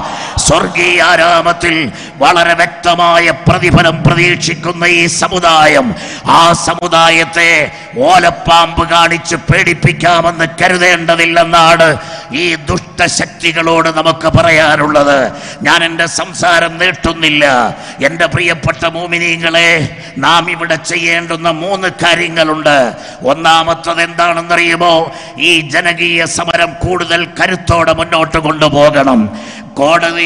സ്വർഗീയ ആരാമത്തിൽ വളരെ വ്യക്തമായ പ്രതിഫലം പ്രതീക്ഷിക്കുന്ന ഈ സമുദായം ആ സമുദായത്തെ ഓലപ്പാമ്പ് കാണിച്ച് പേടിപ്പിക്കാമെന്ന് കരുതേണ്ടതില്ലെന്നാണ് ഈ ദുഷ്ടശക്തികളോട് നമുക്ക് പറയാനുള്ളത് ഞാൻ എൻ്റെ സംസാരം നീട്ടുന്നില്ല എൻ്റെ പ്രിയപ്പെട്ട മോമിനീങ്ങളെ നാം ഇവിടെ ചെയ്യേണ്ടുന്ന മൂന്ന് കാര്യങ്ങളുണ്ട് ഒന്നാമത്തത് എന്താണെന്നറിയുമോ ഈ ജനകീയ സമരം കൂടുതൽ കരുത്തോടെ മുന്നോട്ട് കൊണ്ടുപോകണം കോടതി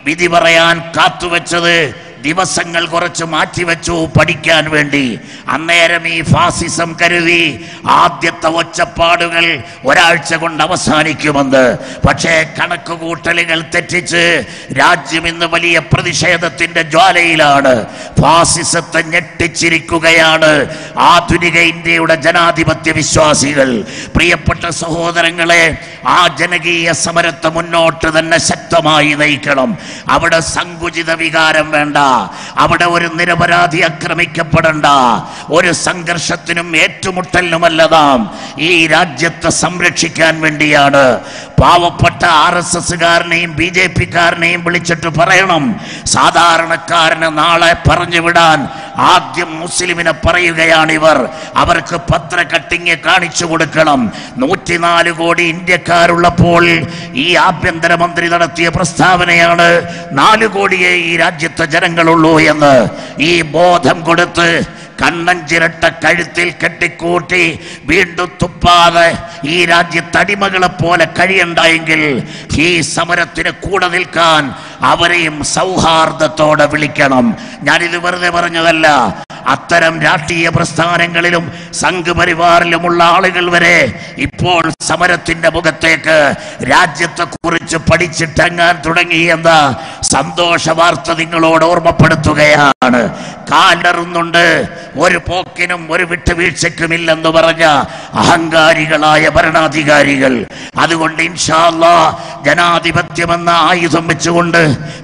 വിധി പറയാൻ കാത്തുവെച്ചത് ദിവസങ്ങൾ കുറച്ച് മാറ്റിവെച്ചു പഠിക്കാൻ വേണ്ടി അന്നേരം ഈ ഫാസിസം കരുതി ആദ്യത്തെ ഒച്ചപ്പാടുകൾ ഒരാഴ്ച കൊണ്ട് അവസാനിക്കുമെന്ന് പക്ഷേ കണക്ക് കൂട്ടലുകൾ തെറ്റിച്ച് രാജ്യം ഇന്ന് വലിയ പ്രതിഷേധത്തിന്റെ ജ്വാലയിലാണ് ഫാസിസത്തെ ഞെട്ടിച്ചിരിക്കുകയാണ് ആധുനിക ഇന്ത്യയുടെ ജനാധിപത്യ വിശ്വാസികൾ പ്രിയപ്പെട്ട സഹോദരങ്ങളെ ആ ജനകീയ സമരത്തെ മുന്നോട്ട് തന്നെ ശക്തമായി നയിക്കണം അവിടെ സങ്കുചിത വികാരം വേണ്ട അവിടെ ഒരു നിരപരാധി ആക്രമിക്കപ്പെടണ്ട ഒരു സംഘർഷത്തിനും ഏറ്റുമുട്ടലിനുമല്ല നാം ഈ രാജ്യത്തെ സംരക്ഷിക്കാൻ വേണ്ടിയാണ് പാവപ്പെട്ട ആർ എസ് എസ്സുകാരനെയും ബി ജെ പിക്കാരനെയും വിളിച്ചിട്ട് പറയണം സാധാരണക്കാരന് നാളെ പറഞ്ഞു വിടാൻ ആദ്യം മുസ്ലിമിനെ പറയുകയാണിവർ അവർക്ക് പത്ര കട്ടിങ് കാണിച്ചു കൊടുക്കണം നൂറ്റിനാല് കോടി ഇന്ത്യക്കാരുള്ളപ്പോൾ ഈ ആഭ്യന്തരമന്ത്രി നടത്തിയ പ്രസ്താവനയാണ് നാല് കോടിയെ ഈ രാജ്യത്തെ ജനങ്ങളുള്ളൂ എന്ന് ഈ ബോധം കൊടുത്ത് കണ്ണഞ്ചിരട്ട കഴുത്തിൽ കെട്ടിക്കൂട്ടി വീണ്ടും തുപ്പാതെ ഈ രാജ്യത്ത് അടിമകളെ പോലെ കഴിയണ്ടെങ്കിൽ ഈ സമരത്തിന് കൂടെ നിൽക്കാൻ അവരെയും സൗഹാർദ്ദത്തോടെ വിളിക്കണം ഞാനിത് വെറുതെ പറഞ്ഞതല്ല അത്തരം രാഷ്ട്രീയ പ്രസ്ഥാനങ്ങളിലും സംഘപരിവാറിലുമുള്ള ആളുകൾ വരെ ഇപ്പോൾ സമരത്തിന്റെ മുഖത്തേക്ക് രാജ്യത്തെ കുറിച്ച് പഠിച്ചിട്ടങ്ങാൻ തുടങ്ങിയെന്ന സന്തോഷ വാർത്ത നിങ്ങളോട് ഓർമ്മപ്പെടുത്തുകയാണ് കാലറുന്നുണ്ട് ഒരു പോക്കിനും ഒരു വിട്ടുവീഴ്ചയ്ക്കുമില്ലെന്ന് പറഞ്ഞ അഹങ്കാരികളായ ഭരണാധികാരികൾ അതുകൊണ്ട് ഇൻഷാല്ല ജനാധിപത്യമെന്ന ആയുധം വെച്ചുകൊണ്ട്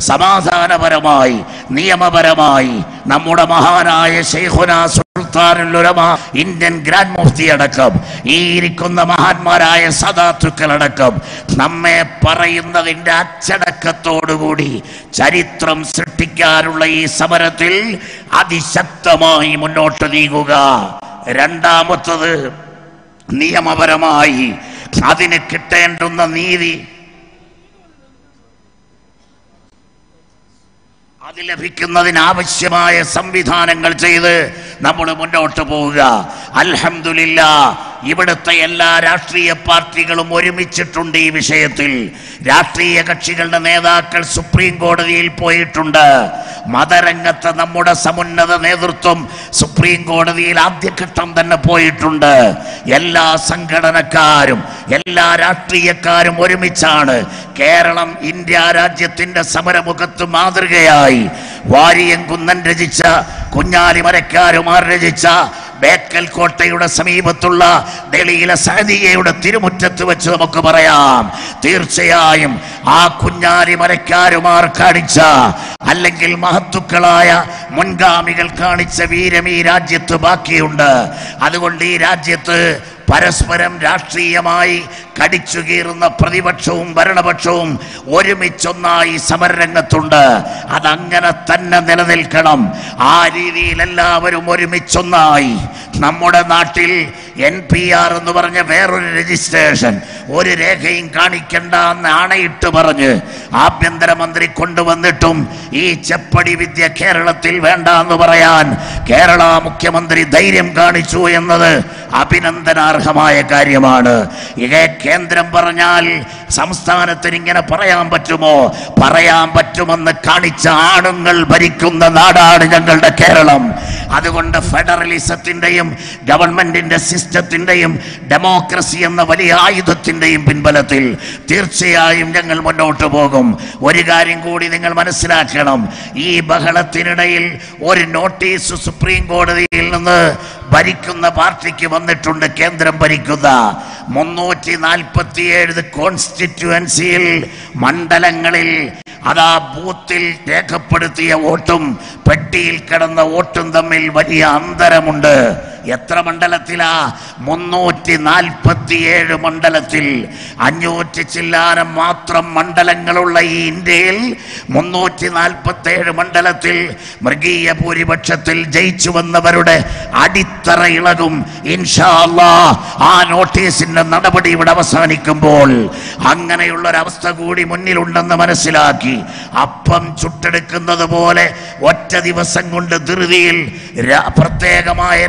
സമാധാനപരമായി നിയമപരമായി നമ്മുടെ മഹാനായ ശൈഖുന സുൽത്താനുൽ ഉലമ ഇന്ത്യൻ ഗ്രാൻഡ് മുഫ്തി അടക്കം ഈ ഇരിക്കുന്ന മഹാന്മാരായ സദാത്തുക്കളടക്കം നമ്മെ പറയുന്നതിന്റെ അച്ചടക്കത്തോടുകൂടി ചരിത്രം സൃഷ്ടിക്കാനുള്ള ഈ സമരത്തിൽ അതിശക്തമായി മുന്നോട്ട് നീങ്ങുക രണ്ടാമത്തത് നിയമപരമായി അതിന് കിട്ടേണ്ടുന്ന നീതി അത് ലഭിക്കുന്നതിന് ആവശ്യമായ സംവിധാനങ്ങൾ ചെയ്ത് നമ്മൾ മുന്നോട്ട് പോവുക അൽഹംദുലില്ല ഇവിടുത്തെ എല്ലാ രാഷ്ട്രീയ പാർട്ടികളും ഒരുമിച്ചിട്ടുണ്ട് ഈ വിഷയത്തിൽ രാഷ്ട്രീയ കക്ഷികളുടെ നേതാക്കൾ സുപ്രീം കോടതിയിൽ പോയിട്ടുണ്ട് മതരംഗത്തെ നമ്മുടെ സമുന്നത നേതൃത്വം സുപ്രീം കോടതിയിൽ ആദ്യഘട്ടം തന്നെ പോയിട്ടുണ്ട് എല്ലാ സംഘടനക്കാരും എല്ലാ രാഷ്ട്രീയക്കാരും ഒരുമിച്ചാണ് കേരളം ഇന്ത്യ രാജ്യത്തിന്റെ സമരമുഖത്ത് മാതൃകയായി വാരിയംകുന്നൻ രചിച്ച കുഞ്ഞാലി മരക്കാരുമാർ രചിച്ച ബേക്കൽ കോട്ടയുടെ സമീപത്തുള്ള ഡൽഹിയിലെ സഹദിയയുടെ തിരുമുറ്റത്ത് വെച്ച് നമുക്ക് പറയാം തീർച്ചയായും ആ കുഞ്ഞാലി മരക്കാരുമാർ കാണിച്ച അല്ലെങ്കിൽ മഹത്തുക്കളായ മുൻഗാമികൾ കാണിച്ച വീരം ഈ രാജ്യത്ത് ബാക്കിയുണ്ട് അതുകൊണ്ട് ഈ രാജ്യത്ത് പരസ്പരം രാഷ്ട്രീയമായി കടിച്ചു കീറുന്ന പ്രതിപക്ഷവും ഭരണപക്ഷവും ഒരുമിച്ചൊന്നായി സമരരംഗത്തുണ്ട് അതങ്ങനെ തന്നെ നിലനിൽക്കണം ആ രീതിയിൽ എല്ലാവരും ഒരുമിച്ചൊന്നായി നമ്മുടെ നാട്ടിൽ എൻ പി ആർ എന്ന് പറഞ്ഞ വേറൊരു രജിസ്ട്രേഷൻ ഒരു രേഖയും കാണിക്കണ്ട എന്ന് ആണയിട്ട് പറഞ്ഞ് ആഭ്യന്തരമന്ത്രി കൊണ്ടുവന്നിട്ടും ഈ ചെപ്പടി വിദ്യ കേരളത്തിൽ വേണ്ട എന്ന് പറയാൻ കേരള മുഖ്യമന്ത്രി ധൈര്യം കാണിച്ചു എന്നത് അഭിനന്ദനാർഹമായ കാര്യമാണ് ഇതേ കേന്ദ്രം പറഞ്ഞാൽ സംസ്ഥാനത്തിന് ഇങ്ങനെ പറയാൻ പറ്റുമോ പറയാൻ പറ്റുമെന്ന് കാണിച്ച ആണുങ്ങൾ ഭരിക്കുന്ന നാടാണ് ഞങ്ങളുടെ കേരളം അതുകൊണ്ട് ഫെഡറലിസത്തിന്റെയും ഗവൺമെന്റിന്റെ സിസ്റ്റത്തിന്റെയും ഡെമോക്രസി എന്ന വലിയ ആയുധത്തിന്റെയും പിൻബലത്തിൽ തീർച്ചയായും ഞങ്ങൾ മുന്നോട്ട് പോകും ഒരു കാര്യം കൂടി നിങ്ങൾ മനസ്സിലാക്കണം ഈ ബഹളത്തിനിടയിൽ ഒരു നോട്ടീസ് സുപ്രീം കോടതിയിൽ നിന്ന് ഭരിക്കുന്ന പാർട്ടിക്ക് വന്നിട്ടുണ്ട് കേന്ദ്രം ഭരിക്കുന്ന മുന്നൂറ്റി നാൽപ്പത്തിയേഴ് കോൺസ്റ്റിറ്റ്യുവൻസിയിൽ മണ്ഡലങ്ങളിൽ അതാ ബൂത്തിൽ രേഖപ്പെടുത്തിയ വോട്ടും പെട്ടിയിൽ കിടന്ന വോട്ടും തമ്മിൽ വലിയ അന്തരമുണ്ട് എത്ര മണ്ഡലത്തിലാ മുന്നൂറ്റി നാൽപ്പത്തിയേഴ് മണ്ഡലത്തിൽ അഞ്ഞൂറ്റി ചില്ലാനം മാത്രം മണ്ഡലങ്ങളുള്ള ഈ ഇന്ത്യയിൽ മുന്നൂറ്റി നാൽപ്പത്തേഴ് മണ്ഡലത്തിൽ മൃഗീയ ഭൂരിപക്ഷത്തിൽ ജയിച്ചു വന്നവരുടെ അടിത്തറ ഇളകും ഇൻഷാ അല്ലാ ആ നോട്ടീസിന്റെ നടപടി ഇവിടെ അവസാനിക്കുമ്പോൾ അങ്ങനെയുള്ള ഒരവസ്ഥ കൂടി മുന്നിലുണ്ടെന്ന് മനസ്സിലാക്കി അപ്പം ചുട്ടെടുക്കുന്നത് പോലെ ഒറ്റ ദിവസം കൊണ്ട് ധൃതിയിൽ രാ- പ്രത്യേകമായ രാക്ഷസ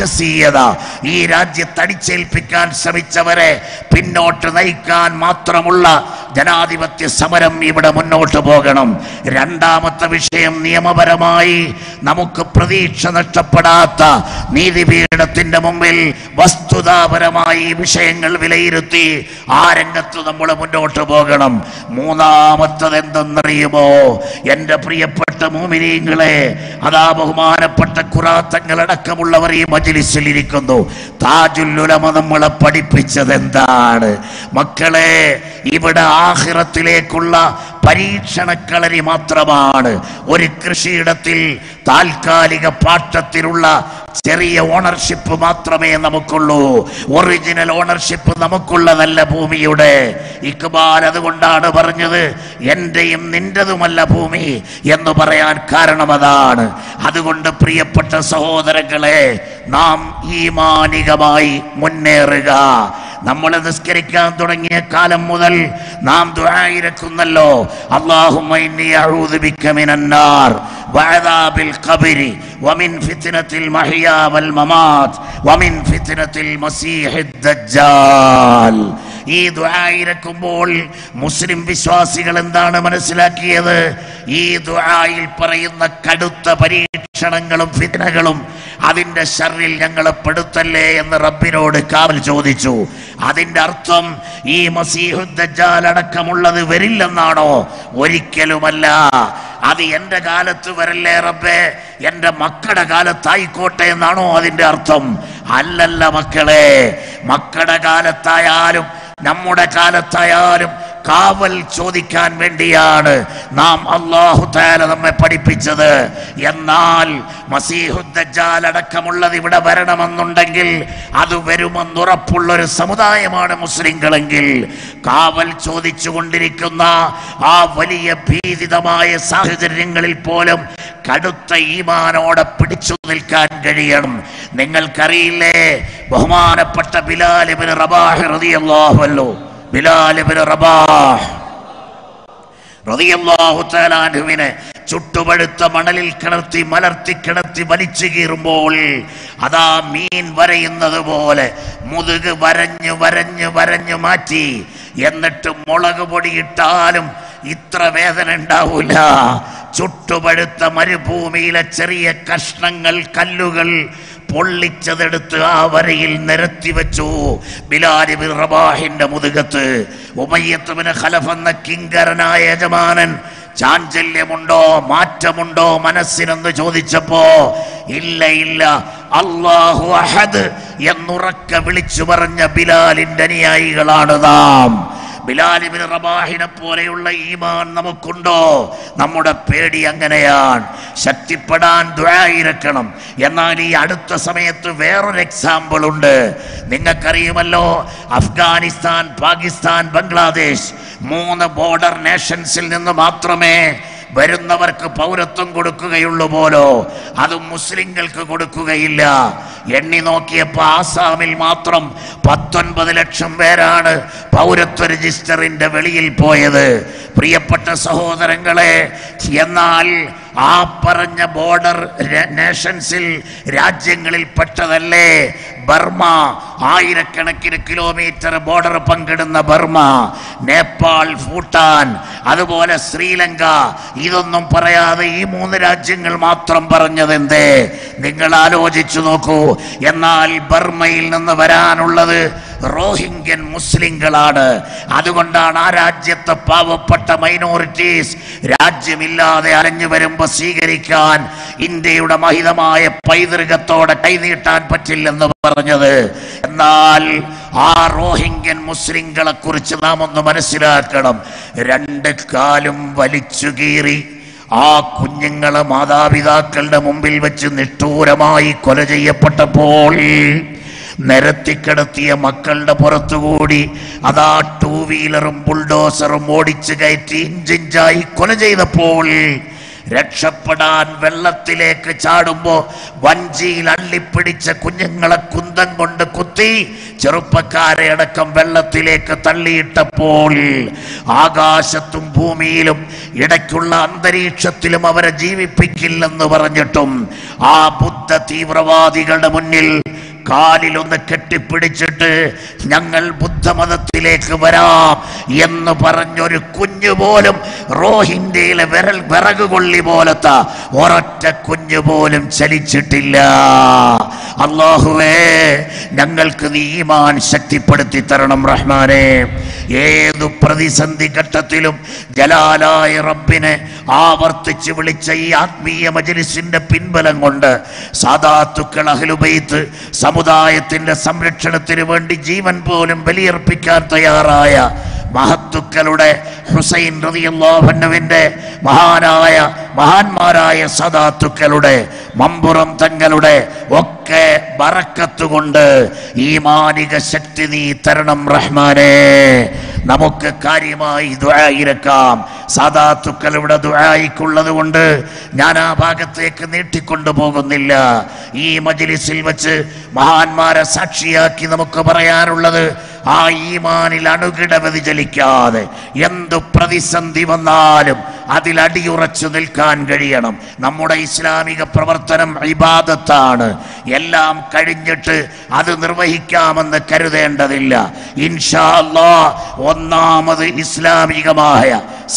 ജനസീയത ഈ രാജ്യത്ത് അടിച്ചേൽപ്പിക്കാൻ ശ്രമിച്ചവരെ പിന്നോട്ട് നയിക്കാൻ മാത്രമുള്ള ജനാധിപത്യ സമരം ഇവിടെ മുന്നോട്ട് പോകണം രണ്ടാമത്തെ വിഷയം നിയമപരമായി നമുക്ക് പ്രതീക്ഷ നഷ്ടപ്പെടാത്ത നീതിപീഠത്തിന്റെ മുമ്പിൽ വസ്തുതാപരമായി ഈ വിഷയങ്ങൾ വിലയിരുത്തി ആ രംഗത്ത് നമ്മൾ മുന്നോട്ട് പോകണം മൂന്നാമത്തത് എന്തെന്നറിയുമോ എൻ്റെ പ്രിയപ്പെട്ട മോമിനീങ്ങളെ അതാ ബഹുമാനപ്പെട്ട കുറാത്തങ്ങളടക്കമുള്ളവർ ഈ മജിലിസിൽ ഇരിക്കുന്നു താജുല്ലുലമ നമ്മളെ പഠിപ്പിച്ചത് എന്താണ് മക്കളെ ഇവിടെ ആഹിറത്തിലേക്കുള്ള പരീക്ഷണക്കളരി മാത്രമാണ് ഒരു കൃഷിയിടത്തിൽ താൽക്കാലിക പാട്ടത്തിലുള്ള ചെറിയ ഓണർഷിപ്പ് മാത്രമേ നമുക്കുള്ളൂ ഒറിജിനൽ ഓണർഷിപ്പ് നമുക്കുള്ളതല്ല ഭൂമിയുടെ ഇക്ബാൽ അതുകൊണ്ടാണ് പറഞ്ഞത് എന്റെയും നിന്റതുമല്ല ഭൂമി എന്ന് പറയാൻ കാരണം അതാണ് അതുകൊണ്ട് പ്രിയപ്പെട്ട സഹോദരങ്ങളെ നാം ഈമാനികമായി മുന്നേറുക നമ്മൾ നിസ്കരിക്കാൻ തുടങ്ങിയ കാലം മുതൽ നാം ദുആയിരക്കുന്നല്ലോ അല്ലാഹുമ്മ ഇന്നി അഊദു ബിക മിനന്നാർ വഅദാബിൽ ഖബരി വമിൻ ഫിത്നത്തിൽ മഹിയാ വൽ മമാത് വമിൻ ഫിത്നത്തിൽ മസീഹിദ് ദജ്ജാൽ ഈ ദുആയിരക്കുമ്പോൾ മുസ്ലിം വിശ്വാസികൾ എന്താണ് മനസ്സിലാക്കിയത് ഈ ദുആയിൽ പറയുന്ന കടുത്ത പരീക്ഷണങ്ങളും ഫിത്നകളും അതിന്റെ ഷറിൽ ഞങ്ങളെ പെടുത്തല്ലേ എന്ന് റബ്ബിനോട് കാവൽ ചോദിച്ചു അതിന്റെ അർത്ഥം ഈ മസീഹുദ്ദാൽ അടക്കമുള്ളത് വരില്ലെന്നാണോ ഒരിക്കലുമല്ല അത് എന്റെ കാലത്ത് വരല്ലേ റബ്ബേ എന്റെ മക്കളുടെ കാലത്തായിക്കോട്ടെ എന്നാണോ അതിന്റെ അർത്ഥം അല്ലല്ല മക്കളെ മക്കളുടെ കാലത്തായാലും നമ്മുടെ കാലത്തായാലും കാവൽ ചോദിക്കാൻ വേണ്ടിയാണ് നാം അള്ളാഹു താല നമ്മെ പഠിപ്പിച്ചത് എന്നാൽ മസീഹുദ്ദാൽ അടക്കമുള്ളത് ഇവിടെ വരണമെന്നുണ്ടെങ്കിൽ അത് വരുമെന്നുറപ്പുള്ള ഒരു സമുദായമാണ് മുസ്ലിങ്ങളെങ്കിൽ കാവൽ ചോദിച്ചു കൊണ്ടിരിക്കുന്ന ആ വലിയ ഭീതിതമായ സാഹചര്യങ്ങളിൽ പോലും കടുത്ത ഈമാനോടെ പിടിച്ചു നിൽക്കാൻ കഴിയണം നിങ്ങൾക്കറിയില്ലേ ബഹുമാനപ്പെട്ട ബിലാലിബിന് റബാഹ് റളിയല്ലാഹുവല്ലോ ബിലാലിബിന് റബാഹ് റളിയല്ലാഹു തആല അൻഹുവിനെ ചുട്ടുപഴുത്ത മണലിൽ കിടത്തി മലർത്തി കിടത്തി വലിച്ചു കീറുമ്പോൾ അതാ മീൻ വരയുന്നത് പോലെ മുതുക് വരഞ്ഞു വരഞ്ഞു വരഞ്ഞു മാറ്റി എന്നിട്ട് മുളക് പൊടിയിട്ടാലും ഇത്ര വേദന ഉണ്ടാവൂല ചുട്ടുപഴുത്ത മരുഭൂമിയിലെ ചെറിയ കഷ്ണങ്ങൾ കല്ലുകൾ പൊള്ളിച്ചതെടുത്ത് ആ വരയിൽ നിരത്തി വെച്ചു ബിലാലിബിൻ റബാഹിന്റെ മുതുകത്ത് ഉമയ്യത്തുബിന് ഖലഫ് എന്ന കിങ്കരനായ യജമാനൻ ചാഞ്ചല്യമുണ്ടോ മാറ്റമുണ്ടോ മനസ്സിനെന്ന് ചോദിച്ചപ്പോ ഇല്ല ഇല്ല അള്ളാഹു അഹദ് എന്നുറക്ക വിളിച്ചു പറഞ്ഞ ബിലാലിന്റെ അനുയായികളാണ് നാം ബിലാലിബിൻ റബാഹിനെ പോലെയുള്ള ഈമാൻ നമുക്കുണ്ടോ നമ്മുടെ പേടി അങ്ങനെയാണ് ശക്തിപ്പെടാൻ ദ്വായിരക്കണം എന്നാൽ ഈ അടുത്ത സമയത്ത് വേറൊരു എക്സാമ്പിൾ ഉണ്ട് നിങ്ങൾക്കറിയുമല്ലോ അഫ്ഗാനിസ്ഥാൻ പാകിസ്ഥാൻ ബംഗ്ലാദേശ് മൂന്ന് ബോർഡർ നേഷൻസിൽ നിന്ന് മാത്രമേ വരുന്നവർക്ക് പൗരത്വം കൊടുക്കുകയുള്ളൂ പോലോ അതും മുസ്ലിങ്ങൾക്ക് കൊടുക്കുകയില്ല എണ്ണി നോക്കിയപ്പോ ആസാമിൽ മാത്രം പത്തൊൻപത് ലക്ഷം പേരാണ് പൗരത്വ രജിസ്റ്ററിന്റെ വെളിയിൽ പോയത് പ്രിയപ്പെട്ട സഹോദരങ്ങളെ എന്നാൽ ആ പറഞ്ഞ ബോർഡർ നേഷൻസിൽ രാജ്യങ്ങളിൽ പെട്ടതല്ലേ ബർമ ആയിരക്കണക്കിന് കിലോമീറ്റർ ബോർഡർ പങ്കിടുന്ന ബർമ നേപ്പാൾ ഭൂട്ടാൻ അതുപോലെ ശ്രീലങ്ക ഇതൊന്നും പറയാതെ ഈ മൂന്ന് രാജ്യങ്ങൾ മാത്രം പറഞ്ഞത് എന്തേ നിങ്ങൾ ആലോചിച്ചു നോക്കൂ എന്നാൽ ബർമയിൽ നിന്ന് വരാനുള്ളത് റോഹിംഗ്യൻ മുസ്ലിങ്ങളാണ് അതുകൊണ്ടാണ് ആ രാജ്യത്തെ പാവപ്പെട്ട മൈനോറിറ്റീസ് രാജ്യമില്ലാതെ അലഞ്ഞു വരുമ്പോ സ്വീകരിക്കാൻ ഇന്ത്യയുടെ മഹിതമായ പൈതൃകത്തോടെ കൈനീട്ടാൻ പറ്റില്ലെന്ന് പറഞ്ഞത് എന്നാൽ ആ റോഹിംഗ്യൻ മുസ്ലിങ്ങളെ കുറിച്ച് നാം ഒന്ന് മനസ്സിലാക്കണം രണ്ട് കാലും വലിച്ചു കീറി ആ കുഞ്ഞുങ്ങളെ മാതാപിതാക്കളുടെ മുമ്പിൽ വെച്ച് നിഷ്ഠൂരമായി കൊല ചെയ്യപ്പെട്ടപ്പോൾ നിരത്തിക്കിടത്തിയ മക്കളുടെ പുറത്തുകൂടി അതാ ടൂ വീലറും ബുൾഡോസറും ഓടിച്ചു കയറ്റി ഇഞ്ചിഞ്ചായി കൊല ചെയ്തപ്പോൾ രക്ഷപ്പെടാൻ വെള്ളത്തിലേക്ക് ചാടുമ്പോ വഞ്ചിയിൽ അള്ളിപ്പിടിച്ച കുഞ്ഞുങ്ങളെ കുന്തം കൊണ്ട് കുത്തി ചെറുപ്പക്കാരെ അടക്കം വെള്ളത്തിലേക്ക് തള്ളിയിട്ടപ്പോൾ ആകാശത്തും ഭൂമിയിലും ഇടയ്ക്കുള്ള അന്തരീക്ഷത്തിലും അവരെ ജീവിപ്പിക്കില്ലെന്ന് പറഞ്ഞിട്ടും ആ ബുദ്ധ തീവ്രവാദികളുടെ മുന്നിൽ കാലിലൊന്ന് കെട്ടിപ്പിടിച്ചിട്ട് ഞങ്ങൾ ബുദ്ധമതത്തിലേക്ക് വരാം എന്ന് പറഞ്ഞൊരു കുഞ്ഞു പോലും റോഹിന്ത്യയിലെ വിരൽ വിറക് കൊള്ളി പോലത്തെ ഒരൊറ്റ കുഞ്ഞു പോലും ചലിച്ചിട്ടില്ല അള്ളാഹുവേ ഞങ്ങൾക്ക് നീ ഈമാൻ ശക്തിപ്പെടുത്തി തരണം റഹ്മാനെ ഏതു പ്രതിസന്ധി ഘട്ടത്തിലും ജലാലായ റബ്ബിനെ ആവർത്തിച്ച് വിളിച്ച ഈ ആത്മീയ മജലിസിന്റെ പിൻബലം കൊണ്ട് സാദാത്തുക്കൾ അഹ്ലുബൈത്ത് സമുദായത്തിന്റെ സംരക്ഷണത്തിന് വേണ്ടി ജീവൻ പോലും ബലിയർപ്പിക്കാൻ തയ്യാറായ മഹത്തുക്കളുടെ ഹുസൈൻ റതിയല്ലാഹുവിന്റെ മഹാനായ മഹാന്മാരായ സദാത്തുക്കളുടെ മമ്പുറം തങ്ങളുടെ ഒക്കെ ബറക്കത്തുകൊണ്ട് ഈ മാനിക ശക്തി നീ തരണം റഹ്മാനെ നമുക്ക് കാര്യമായി ദുആയിരക്കാം സാദാത്തുക്കളുടെ ദുആയിക്കുള്ളത് കൊണ്ട് ഞാൻ ആ ഭാഗത്തേക്ക് നീട്ടിക്കൊണ്ടു പോകുന്നില്ല ഈ മജ്ലിസിൽ വെച്ച് മഹാന്മാരെ സാക്ഷിയാക്കി നമുക്ക് പറയാനുള്ളത് ആ ഈമാനിൽ അണുകിട വ്യതിചലിക്കാതെ എന്തു പ്രതിസന്ധി വന്നാലും അതിൽ അടിയുറച്ചു നിൽക്കാൻ കഴിയണം നമ്മുടെ ഇസ്ലാമിക പ്രവർത്തനം ഇബാദത്താണ് എല്ലാം കഴിഞ്ഞിട്ട് അത് നിർവഹിക്കാമെന്ന് കരുതേണ്ടതില്ല ഇൻഷാ അല്ലാ ഒന്നാമത് ഇസ്ലാമികമായ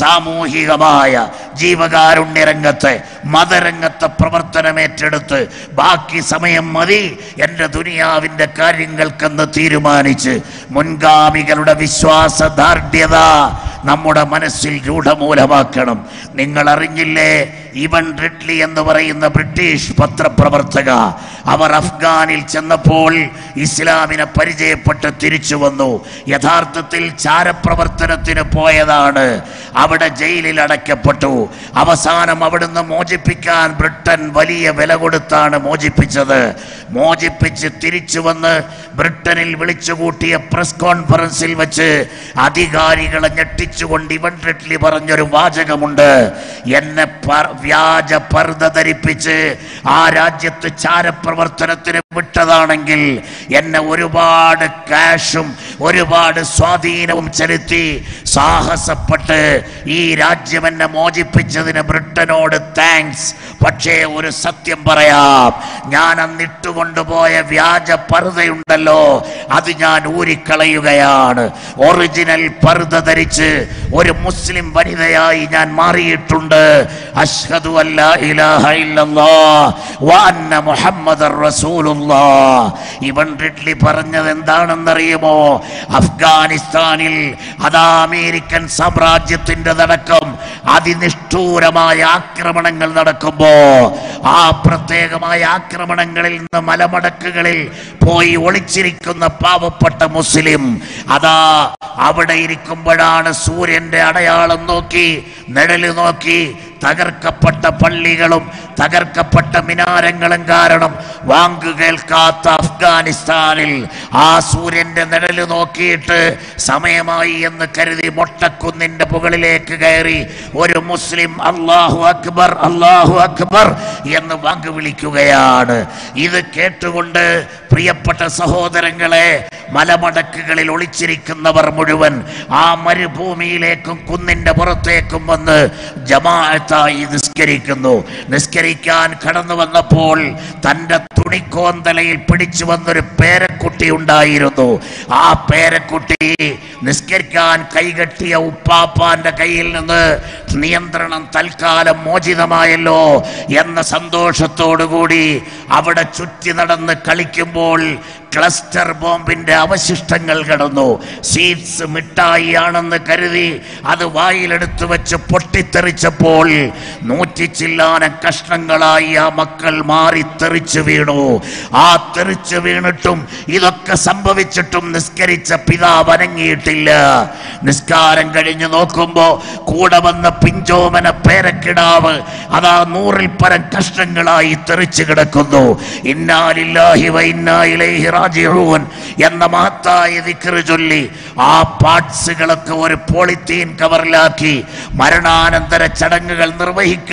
സാമൂഹികമായ ജീവകാരുണ്യ രംഗത്തെ മതരംഗത്തെ പ്രവർത്തനം ഏറ്റെടുത്ത് ബാക്കി സമയം മതി എൻ്റെ ദുനിയാവിൻ്റെ കാര്യങ്ങൾക്കെന്ന് തീരുമാനിച്ച് മുൻഗാമികളുടെ വിശ്വാസദാർഢ്യത നമ്മുടെ മനസ്സിൽ രൂഢമൂലമാക്കണം നിങ്ങൾ അറിഞ്ഞില്ലേ ഇവൻ റിഡ്ലി എന്ന് പറയുന്ന ബ്രിട്ടീഷ് പത്രപ്രവർത്തക അവർ അഫ്ഗാനിൽ ചെന്നപ്പോൾ ഇസ്ലാമിനെ പരിചയപ്പെട്ട് തിരിച്ചു വന്നു യഥാർത്ഥത്തിൽ ചാരപ്രവർത്തനത്തിന് പോയതാണ് അവിടെ ജയിലിൽ അടയ്ക്കപ്പെട്ടു അവസാനം അവിടുന്ന് മോചിപ്പിക്കാൻ ബ്രിട്ടൻ വലിയ വില കൊടുത്താണ് മോചിപ്പിച്ചത് മോചിപ്പിച്ച് തിരിച്ചു വന്ന് ബ്രിട്ടനിൽ വിളിച്ചുകൂട്ടിയ പ്രസ് കോൺഫറൻസിൽ വെച്ച് അധികാരികളെ ഞെട്ടിച്ചുകൊണ്ട് ഇവൻ റിഡ്ലി പറഞ്ഞൊരു വാചകമുണ്ട് എന്നെ പ- വ്യാജ പർദ്ദ ധരിപ്പിച്ച് ആ രാജ്യത്ത് ചാരപ്രവർത്തനത്തിന് വിട്ടതാണെങ്കിൽ എന്നെ ഒരുപാട് കാഷും ഒരുപാട് സ്വാധീനവും ചെലുത്തി സാഹസപ്പെട്ട് ഈ രാജ്യം എന്നെ മോചിപ്പിച്ചതിന് ബ്രിട്ടനോട് താങ്ക്സ് പക്ഷേ ഒരു സത്യം പറയാം ഞാൻ അന്നിട്ട് കൊണ്ടുപോയ വ്യാജ പർദ്ദയുണ്ടല്ലോ അത് ഞാൻ ഊരിക്കളയുകയാണ് ഒറിജിനൽ പർദ്ദ ധരിച്ച് ഒരു മുസ്ലിം വനിതയായി ഞാൻ മാറിയിട്ടുണ്ട് അഷ്ഹദു അല്ലാ ഇലാഹ ഇല്ലല്ലാഹ് വ അന്ന മുഹമ്മദർ റസൂലുള്ളാഹ് ഇവൻ റിഡ്ലി പറഞ്ഞത് എന്താണെന്നറിയുമോ അഫ്ഗാനിസ്ഥാനിൽ അതാ അമേരിക്കൻ സാമ്രാജ്യത്തിന്റെ നടക്കം അതിനിഷ്ഠൂരമായ ആക്രമണങ്ങൾ നടക്കുമ്പോ ആ പ്രത്യേകമായ ആക്രമണങ്ങളിൽ നിന്ന് മലമടക്കുകളിൽ പോയി ഒളിച്ചിരിക്കുന്ന പാവപ്പെട്ട മുസ്ലിം അതാ അവിടെ ഇരിക്കുമ്പോഴാണ് സൂര്യന്റെ അടയാളം നോക്കി നിഴല് നോക്കി തകർക്കപ്പെട്ട പള്ളികളും തകർക്കപ്പെട്ട മിനാരങ്ങളും കാരണം വാങ്ക് കേൾക്കാത്ത അഫ്ഗാനിസ്ഥാനിൽ ആ സൂര്യന്റെ നിഴല് നോക്കിയിട്ട് സമയമായി എന്ന് കരുതി മൊട്ടക്കുന്നിന്റെ മുകളിലേക്ക് കയറി ഒരു മുസ്ലിം അള്ളാഹു അക്ബർ അള്ളാഹു അക്ബർ എന്ന് വാങ്ക് വിളിക്കുകയാണ് ഇത് കേട്ടുകൊണ്ട് പ്രിയപ്പെട്ട സഹോദരങ്ങളെ മലമടക്കുകളിൽ ഒളിച്ചിരിക്കുന്നവർ മുഴുവൻ ആ മരുഭൂമിയിലേക്കും കുന്നിന്റെ പുറത്തേക്കും വന്ന് ജമാഅത്തായി നിസ്കരിക്കുന്നു നിസ്കരിക്കാൻ കടന്നു വന്നപ്പോൾ തന്റെ തുണിക്കോന്തലയിൽ പിടിച്ചു വന്നൊരു പേരക്കുട്ടി ഉണ്ടായിരുന്നു ആ പേരക്കുട്ടി നിസ്കരിക്കാൻ കൈകെട്ടിയ ഉപ്പാപ്പാന്റെ കയ്യിൽ നിന്ന് നിയന്ത്രണം തൽക്കാലം മോചിതമായല്ലോ എന്ന സന്തോഷത്തോടുകൂടി അവിടെ ചുറ്റി നടന്ന് കളിക്കുമ്പോൾ ക്ലസ്റ്റർ ബോംബിന്റെ അവശിഷ്ടങ്ങൾ കടന്നു സീറ്റ്സ് മിഠായിയാണെന്ന് കരുതി അത് വായിലെടുത്ത് വെച്ച് പൊട്ടിത്തെറിച്ചപ്പോൾ നൂറ്റി ചില്ലാനം കഷ്ണങ്ങളായി ആ മക്കൾ മാറി തെറിച്ചു വീണു ആ തെറിച്ചു വീണിട്ടും ഇതൊക്കെ സംഭവിച്ചിട്ടും നിസ്കരിച്ച പിതാവ് അനങ്ങിയിട്ടില്ല നിസ്കാരം കഴിഞ്ഞ് നോക്കുമ്പോ കൂടെ വന്ന പിഞ്ചോമന പേരക്കിടാവ് അതാ നൂറിൽ പരം കഷ്ണങ്ങളായി തെറിച്ചു കിടക്കുന്നു ഇന്നാലില്ലാഹി വ ഇന്നാ ഇലൈഹി റാജിഊൻ എന്ന മഹത്തായ ദിക്റ് ചൊല്ലി ആ പാർട്സുകളൊക്കെ ഒരു പോളിത്തീൻ കവറിലാക്കി മരണാനന്തര ചടങ്ങുകൾ നിർവഹിക്കാൻ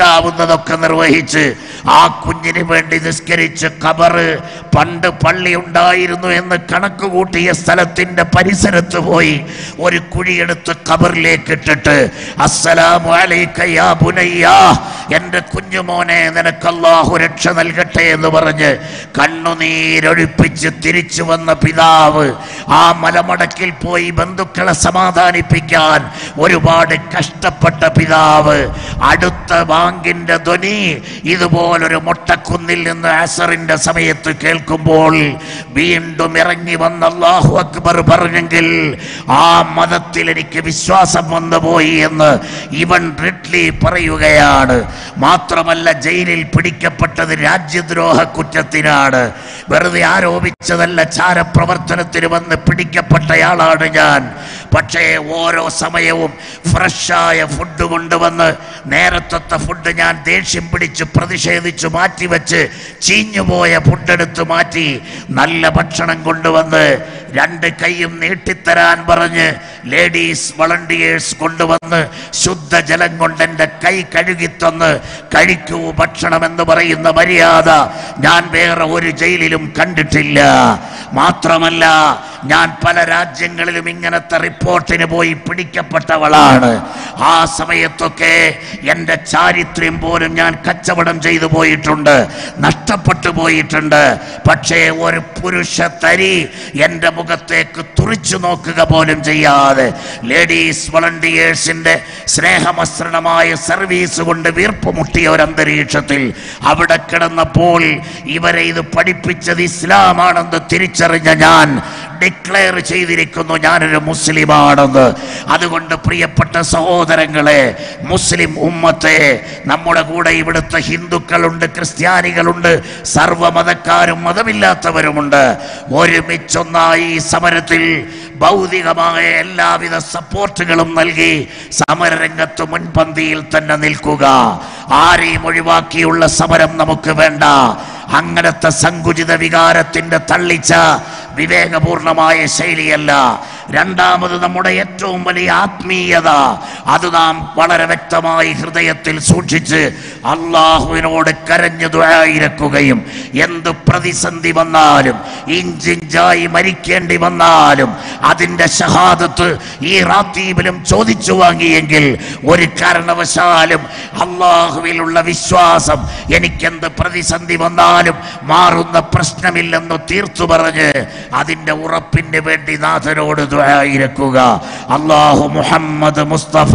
ചെയ്യാവുന്നതൊക്കെ നിർവഹിച്ച് ആ കുഞ്ഞിന് വേണ്ടി നിസ്കരിച്ച് കബറ് പണ്ട് പള്ളി ഉണ്ടായിരുന്നു എന്ന് കണക്ക് കൂട്ടിയ സ്ഥലത്തിന്റെ പരിസരത്ത് പോയി ഒരു കുഴിയെടുത്ത് കബറിലേക്ക് ഇട്ടിട്ട് അസ്സലാമു അലൈക യാ ബുനയ്യാ എന്റെ കുഞ്ഞുമോനെ നിനക്ക് അല്ലാഹു രക്ഷ നൽകട്ടെ എന്ന് പറഞ്ഞ് കണ്ണുനീരൊഴിപ്പിച്ച് തിരിച്ചു വന്ന പിതാവ് ആ മലമടക്കിൽ പോയി ബന്ധുക്കളെ സമാധാനിപ്പിക്കാൻ ഒരുപാട് കഷ്ടപ്പെട്ട പിതാവ് അടുത്ത ബാങ്കിന്റെ ധ്വനി ഇതുപോലൊരു മൊട്ടക്കുന്നിൽ നിന്ന് അസറിന്റെ സമയത്ത് കേൾക്കുമ്പോൾ വീണ്ടും ഇറങ്ങി വന്ന അല്ലാഹു അക്ബർ പറഞ്ഞെങ്കിൽ ആ മതത്തിൽ എനിക്ക് വിശ്വാസം വന്നുപോയി എന്ന് ഇവൻ റിഡ്ലി പറയുകയാണ് മാത്രമല്ല ജയിലിൽ പിടിക്കപ്പെട്ടത് രാജ്യദ്രോഹ കുറ്റത്തിനാണ് വെറുതെ ആരോപിച്ചതല്ല ചാരപ്രവർത്തനത്തിന് വന്ന് പിടിക്കപ്പെട്ടയാളാണ് ഞാൻ പക്ഷേ ഓരോ സമയവും ഫ്രഷായ ഫുഡ് കൊണ്ടുവന്ന് നേരത്തെ ഫുഡ് ഞാൻ ദേഷ്യം പിടിച്ച് പ്രതിഷേധിച്ച് മാറ്റിവെച്ച് ചീഞ്ഞുപോയ ഫുഡെടുത്ത് മാറ്റി നല്ല ഭക്ഷണം കൊണ്ടുവന്ന് രണ്ട് കൈയും നീട്ടിത്തരാൻ പറഞ്ഞ് ലേഡീസ് വളണ്ടിയേഴ്സ് കൊണ്ടുവന്ന് ശുദ്ധജലം കൊണ്ട് എൻ്റെ കൈ കഴുകിത്തന്ന് കഴിക്കൂ ഭക്ഷണം എന്ന് പറയുന്ന മര്യാദ ഞാൻ വേറെ ഒരു ജയിലിലും കണ്ടിട്ടില്ല മാത്രമല്ല ഞാൻ പല രാജ്യങ്ങളിലും ഇങ്ങനത്തെ റിപ്പോർട്ടിന് പോയി പിടിക്കപ്പെട്ടവളാണ് ആ സമയത്തൊക്കെ എൻ്റെ ചാരിത്രം പോലും ഞാൻ കച്ചവടം ചെയ്തു പോയിട്ടുണ്ട് നഷ്ടപ്പെട്ടു പോയിട്ടുണ്ട് പക്ഷേ ഒരു പുരുഷ തരി എൻ്റെ മുഖത്തേക്ക് തുറിച്ചു നോക്കുക പോലും ചെയ്യാതെ ലേഡീസ് വളണ്ടിയേഴ്സിന്റെ സ്നേഹമസൃണമായ സർവീസ് കൊണ്ട് വീർപ്പ് മുട്ടിയ ഒരു അന്തരീക്ഷത്തിൽ അവിടെ കിടന്നപ്പോൾ ഇവരെ ഇത് പഠിപ്പിച്ചത് ഇസ്ലാമാണെന്ന് തിരിച്ചറിഞ്ഞ ഞാൻ ഡിക്ലെയർ ചെയ്തിരിക്കുന്നു ഞാനൊരു മുസ്ലിമാണെന്ന് അതുകൊണ്ട് പ്രിയപ്പെട്ട സഹോദരങ്ങളെ മുസ്ലിം ഉമ്മത്തെ നമ്മുടെ കൂടെ ഇവിടുത്തെ ഹിന്ദുക്കളുണ്ട് ക്രിസ്ത്യാനികളുണ്ട് സർവമതക്കാരും മതമില്ലാത്തവരുമുണ്ട് ഒരുമിച്ചൊന്നായി ഈ സമരത്തിൽ ഭൗതികമായ എല്ലാവിധ സപ്പോർട്ടുകളും നൽകി സമരരംഗത്ത് മുൻപന്തിയിൽ തന്നെ നിൽക്കുക ആരെയും ഒഴിവാക്കിയുള്ള സമരം നമുക്ക് വേണ്ട അങ്ങനത്തെ സങ്കുചിത വികാരത്തിന്റെ തള്ളിച്ച വിവേകപൂർണമായ ശൈലിയല്ല രണ്ടാമത് നമ്മുടെ ഏറ്റവും വലിയ ആത്മീയത അത് നാം വളരെ വ്യക്തമായി ഹൃദയത്തിൽ സൂക്ഷിച്ച് അള്ളാഹുവിനോട് കരഞ്ഞു ദുരായിരക്കുകയും എന്ത് പ്രതിസന്ധി വന്നാലും ഇഞ്ചിഞ്ചായി മരിക്കേണ്ടി വന്നാലും അതിന്റെ ഷഹാദത്ത് ഈ റാത്തീബിലും ചോദിച്ചു വാങ്ങിയെങ്കിൽ ഒരു കാരണവശാലും അള്ളാഹുവിലുള്ള വിശ്വാസം എനിക്കെന്ത് പ്രതിസന്ധി വന്നാലും മാറുന്ന പ്രശ്നമില്ലെന്ന് തീർത്തു പറഞ്ഞ് അതിന്റെ ഉറപ്പിന് വേണ്ടി നാഥനോട് ദ്വായിരിക്കുക അള്ളാഹു മുഹമ്മദ് മുസ്തഫ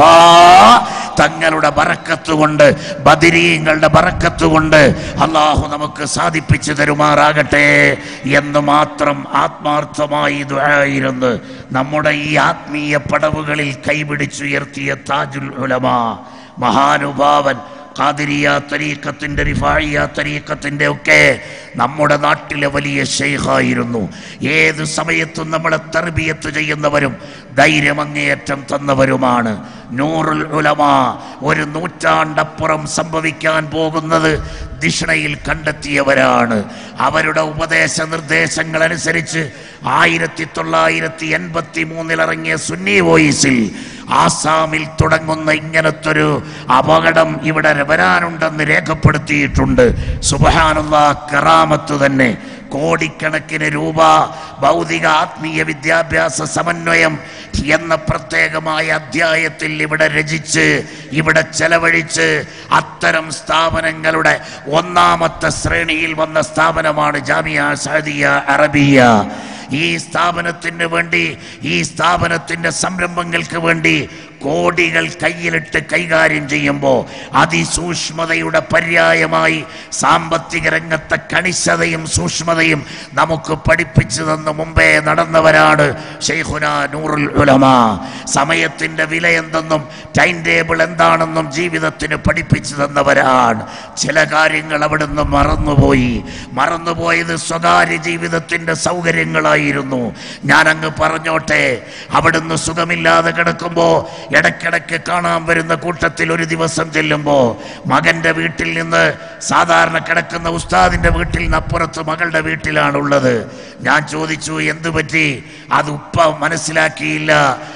തങ്ങളുടെ ബറക്കത്ത് കൊണ്ട് ബദിരീങ്ങളുടെ ബറക്കത്ത് കൊണ്ട് അള്ളാഹു നമുക്ക് സാധിപ്പിച്ചു തരുമാറാകട്ടെ എന്ന് മാത്രം ആത്മാർത്ഥമായി ദ്വായിരുന്നു നമ്മുടെ ഈ ആത്മീയ പടവുകളിൽ കൈപിടിച്ചുയർത്തിയ താജുൽ ഉലമ മഹാനുഭാവൻ ഖാദിരിയ തരീക്കത്തിന്റെ റിഫായിയ തരീക്കത്തിന്റെ ഒക്കെ നമ്മുടെ നാട്ടിലെ വലിയ ഷെയ്ഖായിരുന്നു ഏത് സമയത്തും നമ്മളെ തർബിയത്ത് ചെയ്യുന്നവരും ധൈര്യം അങ്ങേയറ്റം തന്നവരുമാണ് നൂറുൽ ഉലമ ഒരു നൂറ്റാണ്ടപ്പുറം സംഭവിക്കാൻ പോകുന്നത് ദിഷ്ണയിൽ കണ്ടെത്തിയവരാണ് അവരുടെ ഉപദേശ നിർദ്ദേശങ്ങൾ അനുസരിച്ച് ആയിരത്തി തൊള്ളായിരത്തി എൺപത്തി മൂന്നിൽ ഇറങ്ങിയ സുന്നി വോയിസിൽ ആസാമിൽ തുടങ്ങുന്ന ഇങ്ങനത്തൊരു അപകടം ഇവിടെ വരാനുണ്ടെന്ന് രേഖപ്പെടുത്തിയിട്ടുണ്ട് സുബഹാനുള്ള കറാമത്ത് തന്നെ കോടിക്കണക്കിന് രൂപ ഭൗതിക ആത്മീയ വിദ്യാഭ്യാസ സമന്വയം എന്ന പ്രത്യേകമായ അധ്യായത്തിൽ ഇവിടെ രചിച്ച് ഇവിടെ ചെലവഴിച്ച് അത്തരം സ്ഥാപനങ്ങളുടെ ഒന്നാമത്തെ ശ്രേണിയിൽ വന്ന സ്ഥാപനമാണ് ജാമിയ സഅദിയ അറബിയ ഈ സ്ഥാപനത്തിന് വേണ്ടി ഈ സ്ഥാപനത്തിന്റെ സംരംഭങ്ങൾക്ക് വേണ്ടി കോടികൾ കയ്യിലിട്ട് കൈകാര്യം ചെയ്യുമ്പോൾ അതിസൂക്ഷ്മതയുടെ പര്യായമായി സാമ്പത്തിക രംഗത്തെ കണിശതയും സൂക്ഷ്മതയും നമുക്ക് പഠിപ്പിച്ചു തന്ന് മുമ്പേ നടന്നവരാണ് ഷെയ്ഖുന നൂറുൽ ഉലമ സമയത്തിന്റെ വില എന്തെന്നും ടൈം ടേബിൾ എന്താണെന്നും ജീവിതത്തിന് പഠിപ്പിച്ചു തന്നവരാണ് ചില കാര്യങ്ങൾ അവിടുന്ന് മറന്നുപോയി മറന്നുപോയത് സ്വകാര്യ ജീവിതത്തിന്റെ സൗകര്യങ്ങളായിരുന്നു ഞാൻ അങ്ങ് പറഞ്ഞോട്ടെ അവിടുന്ന് സുഖമില്ലാതെ കിടക്കുമ്പോ ഇടയ്ക്കിടയ്ക്ക് കാണാൻ വരുന്ന കൂട്ടത്തിൽ ഒരു ദിവസം ചെല്ലുമ്പോ മകന്റെ വീട്ടിൽ നിന്ന് സാധാരണ കിടക്കുന്ന ഉസ്താദിന്റെ വീട്ടിൽ നിന്ന് അപ്പുറത്ത് മകളുടെ വീട്ടിലാണുള്ളത് ഞാൻ ചോദിച്ചു എന്തു പറ്റി അത് ഉപ്പ മനസ്സിലാക്കിയില്ല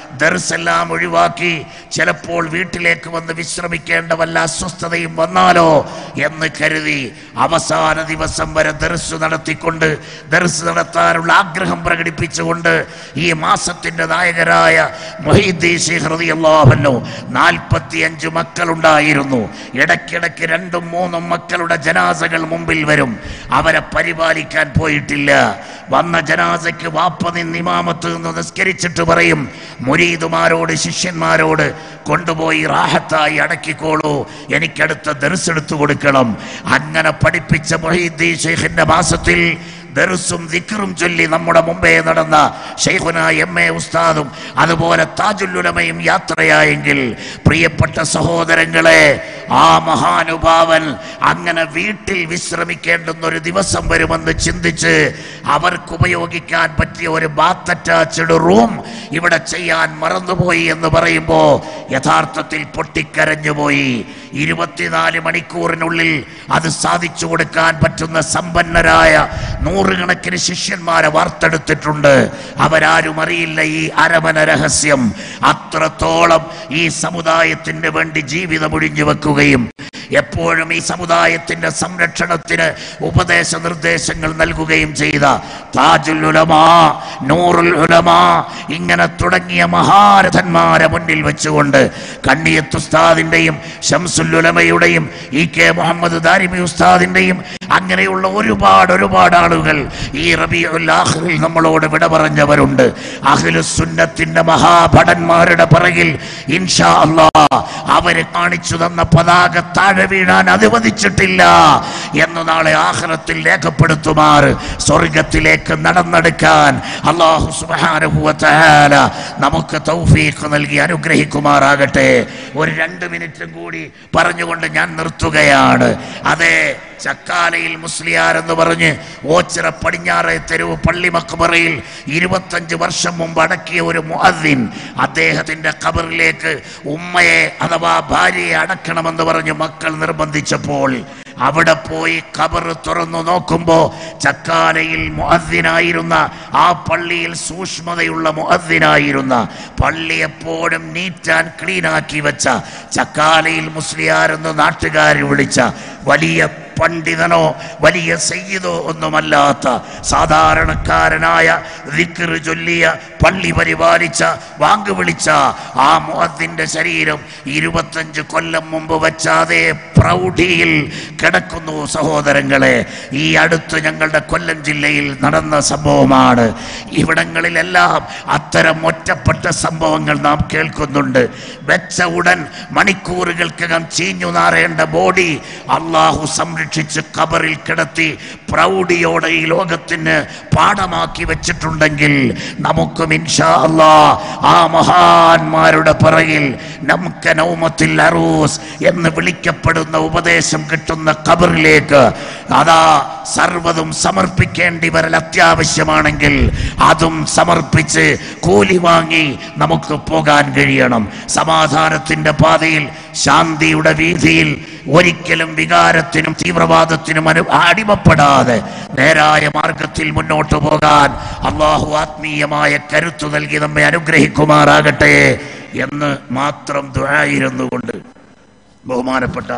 ദർസെല്ലാം ഒഴിവാക്കി ചിലപ്പോൾ വീട്ടിലേക്ക് വന്ന് വിശ്രമിക്കേണ്ട വല്ല അസ്വസ്ഥതയും വന്നാലോ എന്ന് കരുതി അവസാന ദിവസം വരെ ദർസ് നടത്തിക്കൊണ്ട് ദർസ് നടത്താനുള്ള ആഗ്രഹം പ്രകടിപ്പിച്ചുകൊണ്ട് ഈ മാസത്തിന്റെ നായകരായ മൊഹീദ്ദീൻ ശേഖ് റളിയല്ലാഹു നാൽപ്പത്തിയഞ്ച് മക്കളുണ്ടായിരുന്നു ഇടയ്ക്കിടയ്ക്ക് രണ്ടും മൂന്നും മക്കളുടെ ജനാസകൾ മുമ്പിൽ വരും അവരെ പരിപാലിക്കാൻ പോയിട്ടില്ല വന്ന ജനാസയ്ക്ക് വാപ്പ നിന്ന് ഇമാമത്ത് നിന്ന് നിസ്കരിച്ചിട്ട് പറയും മുരീദുമാരോട് ശിഷ്യന്മാരോട് കൊണ്ടുപോയി റാഹത്തായി അടക്കിക്കോളൂ എനിക്കടുത്ത ദർസെടുത്തു കൊടുക്കണം അങ്ങനെ പഠിപ്പിച്ച മൊഹീദ്ദീൻ ഷെയ്ഖിന്റെ മാസത്തിൽ ദർസും ദിക്റും ചൊല്ലി നമ്മുടെ മുമ്പേ നടന്ന ഷെയ്ഖുന എം എ ഉസ്താദും അതുപോലെ താജുല്ലുലമയും യാത്രയായെങ്കിൽ പ്രിയപ്പെട്ട സഹോദരങ്ങളെ ആ മഹാനുഭാവൻ അങ്ങനെ വീട്ടിൽ വിശ്രമിക്കേണ്ടുന്ന ഒരു ദിവസം വരുമെന്ന് ചിന്തിച്ച് അവർക്ക് ഉപയോഗിക്കാൻ പറ്റിയ ഒരു ബാത്ത് അറ്റാച്ച്ഡ് റൂം ഇവിടെ ചെയ്യാൻ മറന്നുപോയി എന്ന് പറയുമ്പോ യഥാർത്ഥത്തിൽ പൊട്ടിക്കരഞ്ഞുപോയി ഇരുപത്തിനാല് മണിക്കൂറിനുള്ളിൽ അത് സാധിച്ചു കൊടുക്കാൻ പറ്റുന്ന സമ്പന്നരായ നൂറുകണക്കിന് ശിഷ്യന്മാരെ വാർത്തെടുത്തിട്ടുണ്ട് അവരാരും അറിയില്ല ഈ അരമന രഹസ്യം അത്രത്തോളം ഈ സമുദായത്തിന് വേണ്ടി ജീവിതം ഒഴിഞ്ഞു വെക്കുകയും എപ്പോഴും ഈ സമുദായത്തിന്റെ സംരക്ഷണത്തിന് ഉപദേശ നിർദ്ദേശങ്ങൾ നൽകുകയും ചെയ്ത താജുൽ ഉലമാ നൂറുൽ ഉലമാ ഇങ്ങനെ തുടങ്ങിയ മഹാരഥന്മാരെ മുന്നിൽ വെച്ചുകൊണ്ട് കണ്ണിയത്ത് ഉസ്താദിന്റെയും ഷംസുൽ ഉലമയുടെയും ഇ കെ മുഹമ്മദ് ദാരിമി ഉസ്താദിന്റെയും അങ്ങനെയുള്ള ഒരുപാട് ഒരുപാട് ആളുകൾ ഈ റബിയുൽ ആഖിറിൽ നമ്മളോട് വിട പറഞ്ഞവരുണ്ട് അഖിലുസുന്നത്തിന്റെ മഹാഭടന്മാരുടെ പിറകിൽ ഇൻഷാ അല്ലാ അവര് കാണിച്ചു തന്ന പതാക താഴെ വീഴാൻ അനുവദിച്ചിട്ടില്ല എന്ന് നാളെ ആഖിറത്തിൽ രേഖപ്പെടുത്തുമാർ സ്വർഗത്തിലേക്ക് നടന്നെടുക്കാൻ അള്ളാഹു സുബ്ഹാനഹു വ തആല നമുക്ക് തൗഫീഖ് നൽകി അനുഗ്രഹിക്കുമാറാകട്ടെ ഒരു രണ്ട് മിനിറ്റും കൂടി പറഞ്ഞുകൊണ്ട് ഞാൻ നിർത്തുകയാണ് അതെ ചക്കാലയിൽ മുസ്ലിയാർ എന്ന് പറഞ്ഞ് ഓച്ചിറ പടിഞ്ഞാറെ തെരുവ് പള്ളി മക്ബറയിൽ ഇരുപത്തഞ്ച് വർഷം മുമ്പ് അടക്കിയ ഒരു മുഅദ്ദിൻ അദ്ദേഹത്തിന്റെ ഖബറിലേക്ക് ഉമ്മയെ അഥവാ ഭാര്യയെ അടക്കണമെന്ന് പറഞ്ഞ് മക്കൾ നിർബന്ധിച്ചപ്പോൾ അവിടെ പോയി ഖബർ തുറന്നു നോക്കുമ്പോ ചക്കാലയിൽ മുഅദ്ദിനായിരുന്ന ആ പള്ളിയിൽ സൂക്ഷ്മതയുള്ള മുഅദ്ദിനായിരുന്ന പള്ളി എപ്പോഴും നീറ്റ് ആൻഡ് ക്ലീൻ ആക്കി വെച്ച ചക്കാലയിൽ മുസ്ലിയാർ എന്ന് നാട്ടുകാർ വിളിച്ച വലിയ പണ്ഡിതനോ വലിയ സയ്യിദോ ഒന്നുമല്ലാത്ത സാധാരണക്കാരനായ ദിക്ർ ചൊല്ലിയ പള്ളി പരിപാലിച്ച വാങ്ക് വിളിച്ച ആ മുഹത്തിന്റെ ശരീരം ഇരുപത്തഞ്ച് കൊല്ലം മുമ്പ് വെച്ച അതേ പ്രൗഢിയിൽ കിടക്കുന്നു സഹോദരങ്ങളെ ഈ അടുത്ത് ഞങ്ങളുടെ കൊല്ലം ജില്ലയിൽ നടന്ന സംഭവമാണ് ഇവിടങ്ങളിലെല്ലാം അത്തരം ഒറ്റപ്പെട്ട സംഭവങ്ങൾ നാം കേൾക്കുന്നുണ്ട് വെച്ച ഉടൻ മണിക്കൂറുകൾക്കകം ചീഞ്ഞു നാറേണ്ട ബോഡി അള്ളാഹു സംരക്ഷിച്ച് കബറിൽ കിടത്തി പ്രൗഢിയോടെ ഈ ലോകത്തിന് പാഠമാക്കി വെച്ചിട്ടുണ്ടെങ്കിൽ നമുക്കും ഇൻഷാ അല്ലാ ആ മഹാന്മാരുടെ പിറകിൽ നമുക്ക് നൗമത്തിൽ അറൂസ് എന്ന് വിളിക്കപ്പെടുന്ന ഉപദേശം കിട്ടുന്ന കബറിലേക്ക് അതാ സർവ്വതും സമർപ്പിക്കേണ്ടി വരൽ അത്യാവശ്യമാണെങ്കിൽ അതും സമർപ്പിച്ച് കൂലി വാങ്ങി നമുക്ക് പോകാൻ കഴിയണം സമാധാനത്തിന്റെ പാതയിൽ ശാന്തിയുടെ വീതിയിൽ ഒരിക്കലും വികാരത്തിനും തീവ്രവാദത്തിനും അനു അടിമപ്പെടാതെ നേരായ മാർഗത്തിൽ മുന്നോട്ട് പോകാൻ അള്ളാഹു ആത്മീയമായ കരുത്തു നൽകി നമ്മെ അനുഗ്രഹിക്കുമാറാകട്ടെ എന്ന് മാത്രം ദുരായിരുന്നു കൊണ്ട് ബഹുമാനപ്പെട്ട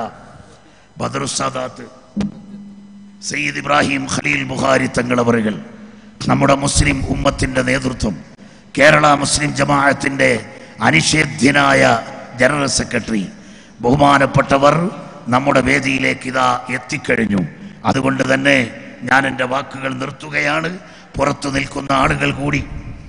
ബദറുസാദാത്ത് സയ്യിദ് ഇബ്രാഹിം ഖലീൽ ബുഖാരി തങ്ങളവറുകൾ നമ്മുടെ മുസ്ലിം ഉമ്മത്തിന്റെ നേതൃത്വം കേരള മുസ്ലിം ജമാഅത്തിന്റെ അനിഷേധ്യനായ ജനറൽ സെക്രട്ടറി ബഹുമാനപ്പെട്ടവർ നമ്മുടെ വേദിയിലേക്ക് ഇതാ എത്തിക്കഴിഞ്ഞു അതുകൊണ്ട് തന്നെ ഞാൻ എൻ്റെ വാക്കുകൾ നിർത്തുകയാണ് പുറത്തു നിൽക്കുന്ന ആളുകൾ കൂടി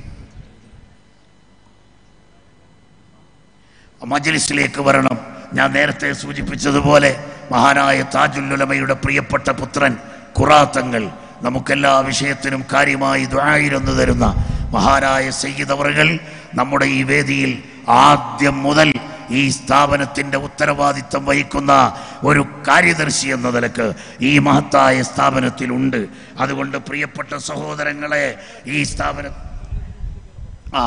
മജ്ലിസിലേക്ക് വരണം ഞാൻ നേരത്തെ സൂചിപ്പിച്ചതുപോലെ മഹാനായ താജുല്ലുലമയുടെ പ്രിയപ്പെട്ട പുത്രൻ ഖുറാത്തങ്ങൾ നമുക്കെല്ലാ വിഷയത്തിനും കാര്യമായി ദ്വായിരുന്നു തരുന്ന മഹാനായ സയ്യിദ് അവറുകൾ നമ്മുടെ ഈ വേദിയിൽ ആദ്യം മുതൽ ഈ സ്ഥാപനത്തിന്റെ ഉത്തരവാദിത്തം വഹിക്കുന്ന ഒരു കാര്യദർശി എന്ന നിലക്ക് ഈ മഹത്തായ സ്ഥാപനത്തിലുണ്ട് അതുകൊണ്ട് പ്രിയപ്പെട്ട സഹോദരങ്ങളെ ഈ സ്ഥാപനം ആ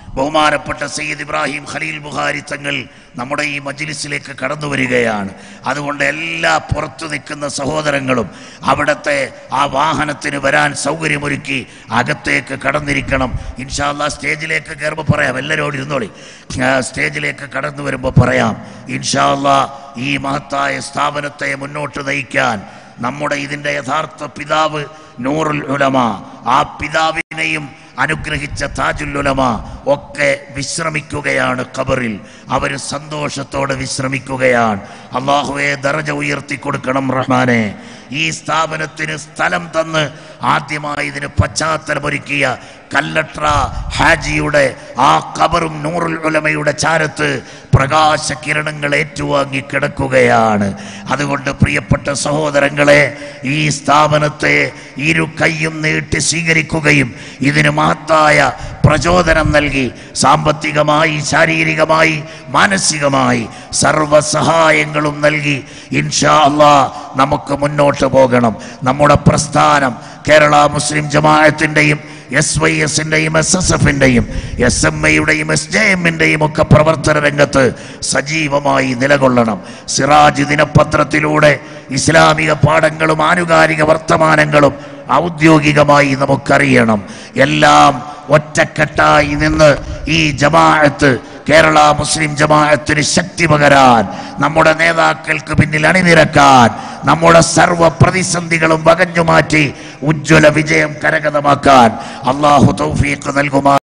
ബഹുമാനപ്പെട്ട സയ്യിദ് ഇബ്രാഹിം ഖലീൽ ബുഖാരി തങ്ങൾ നമ്മുടെ ഈ മജ്ലിസിലേക്ക് കടന്നു വരികയാണ് അതുകൊണ്ട് എല്ലാ പുറത്തു നിൽക്കുന്ന സഹോദരങ്ങളും അവിടുത്തെ ആ വാഹനത്തിന് വരാൻ സൗകര്യമൊരുക്കി അകത്തേക്ക് കടന്നിരിക്കണം ഇൻഷാല്ല സ്റ്റേജിലേക്ക് കയറുമ്പോൾ പറയാം എല്ലാവരോടും ഇരുന്നോളി ആ, സ്റ്റേജിലേക്ക് കടന്നു വരുമ്പോൾ പറയാം ഇൻഷാല്ല ഈ മഹത്തായ സ്ഥാപനത്തെ മുന്നോട്ട് നയിക്കാൻ നമ്മുടെ ഇതിൻ്റെ യഥാർത്ഥ പിതാവ് നൂറുൽ ഉലമ ആ പിതാവിനെയും അനുഗ്രഹിച്ച താജുൽ ഉലമ ഒക്കെ വിശ്രമിക്കുകയാണ് ഖബറിൽ അവർ സന്തോഷത്തോടെ വിശ്രമിക്കുകയാണ് അള്ളാഹുവെ ദറജ ഉയർത്തി കൊടുക്കണം റഹ്മാനെ ഈ സ്ഥാപനത്തിന് സ്ഥലം തന്ന് ആദ്യമായി ഇതിന് പശ്ചാത്തലമൊരുക്കിയ കല്ലട്ര ഹാജിയുടെ ആ ഖബറും നൂറുൽ ഉലമയുടെ ചാരത്ത് പ്രകാശ കിരണങ്ങൾ ഏറ്റുവാങ്ങി കിടക്കുകയാണ് അതുകൊണ്ട് പ്രിയപ്പെട്ട സഹോദരങ്ങളെ ഈ സ്ഥാപനത്തെ ഇരു കൈയും നീട്ടി സ്വീകരിക്കുകയും ഇതിന് മഹത്തായ പ്രചോദനം നൽകി സാമ്പത്തികമായി ശാരീരികമായി മാനസികമായി സർവ സഹായങ്ങളും നൽകി ഇൻഷാ അള്ളാ നമുക്ക് മുന്നോട്ട് പോകണം നമ്മുടെ പ്രസ്ഥാനം കേരള മുസ്ലിം ജമാഅത്തിൻ്റെയും എസ് വൈ എസിൻ്റെയും എസ് എസ് എഫിൻ്റെയും എസ് എം എയുടെയും എസ് ജെ എമ്മിൻ്റെയും ഒക്കെ പ്രവർത്തന രംഗത്ത് സജീവമായി നിലകൊള്ളണം സിറാജ് ദിനപത്രത്തിലൂടെ ഇസ്ലാമിക പാഠങ്ങളും ആനുകാലിക വർത്തമാനങ്ങളും ഔദ്യോഗികമായി നമുക്കറിയണം എല്ലാം ഒറ്റക്കെട്ടായി നിന്ന് ഈ ജമാഅത്ത് കേരള മുസ്ലിം ജമാഅത്തിന് ശക്തി പകരാൻ നമ്മുടെ നേതാക്കൾക്ക് പിന്നിൽ അണിനിരക്കാൻ നമ്മുടെ സർവ്വ പ്രതിസന്ധികളും വകഞ്ഞു മാറ്റി ഉജ്ജ്വല വിജയം കരഗതമാക്കാൻ അള്ളാഹു തൗഫീഖ് നൽകുമാ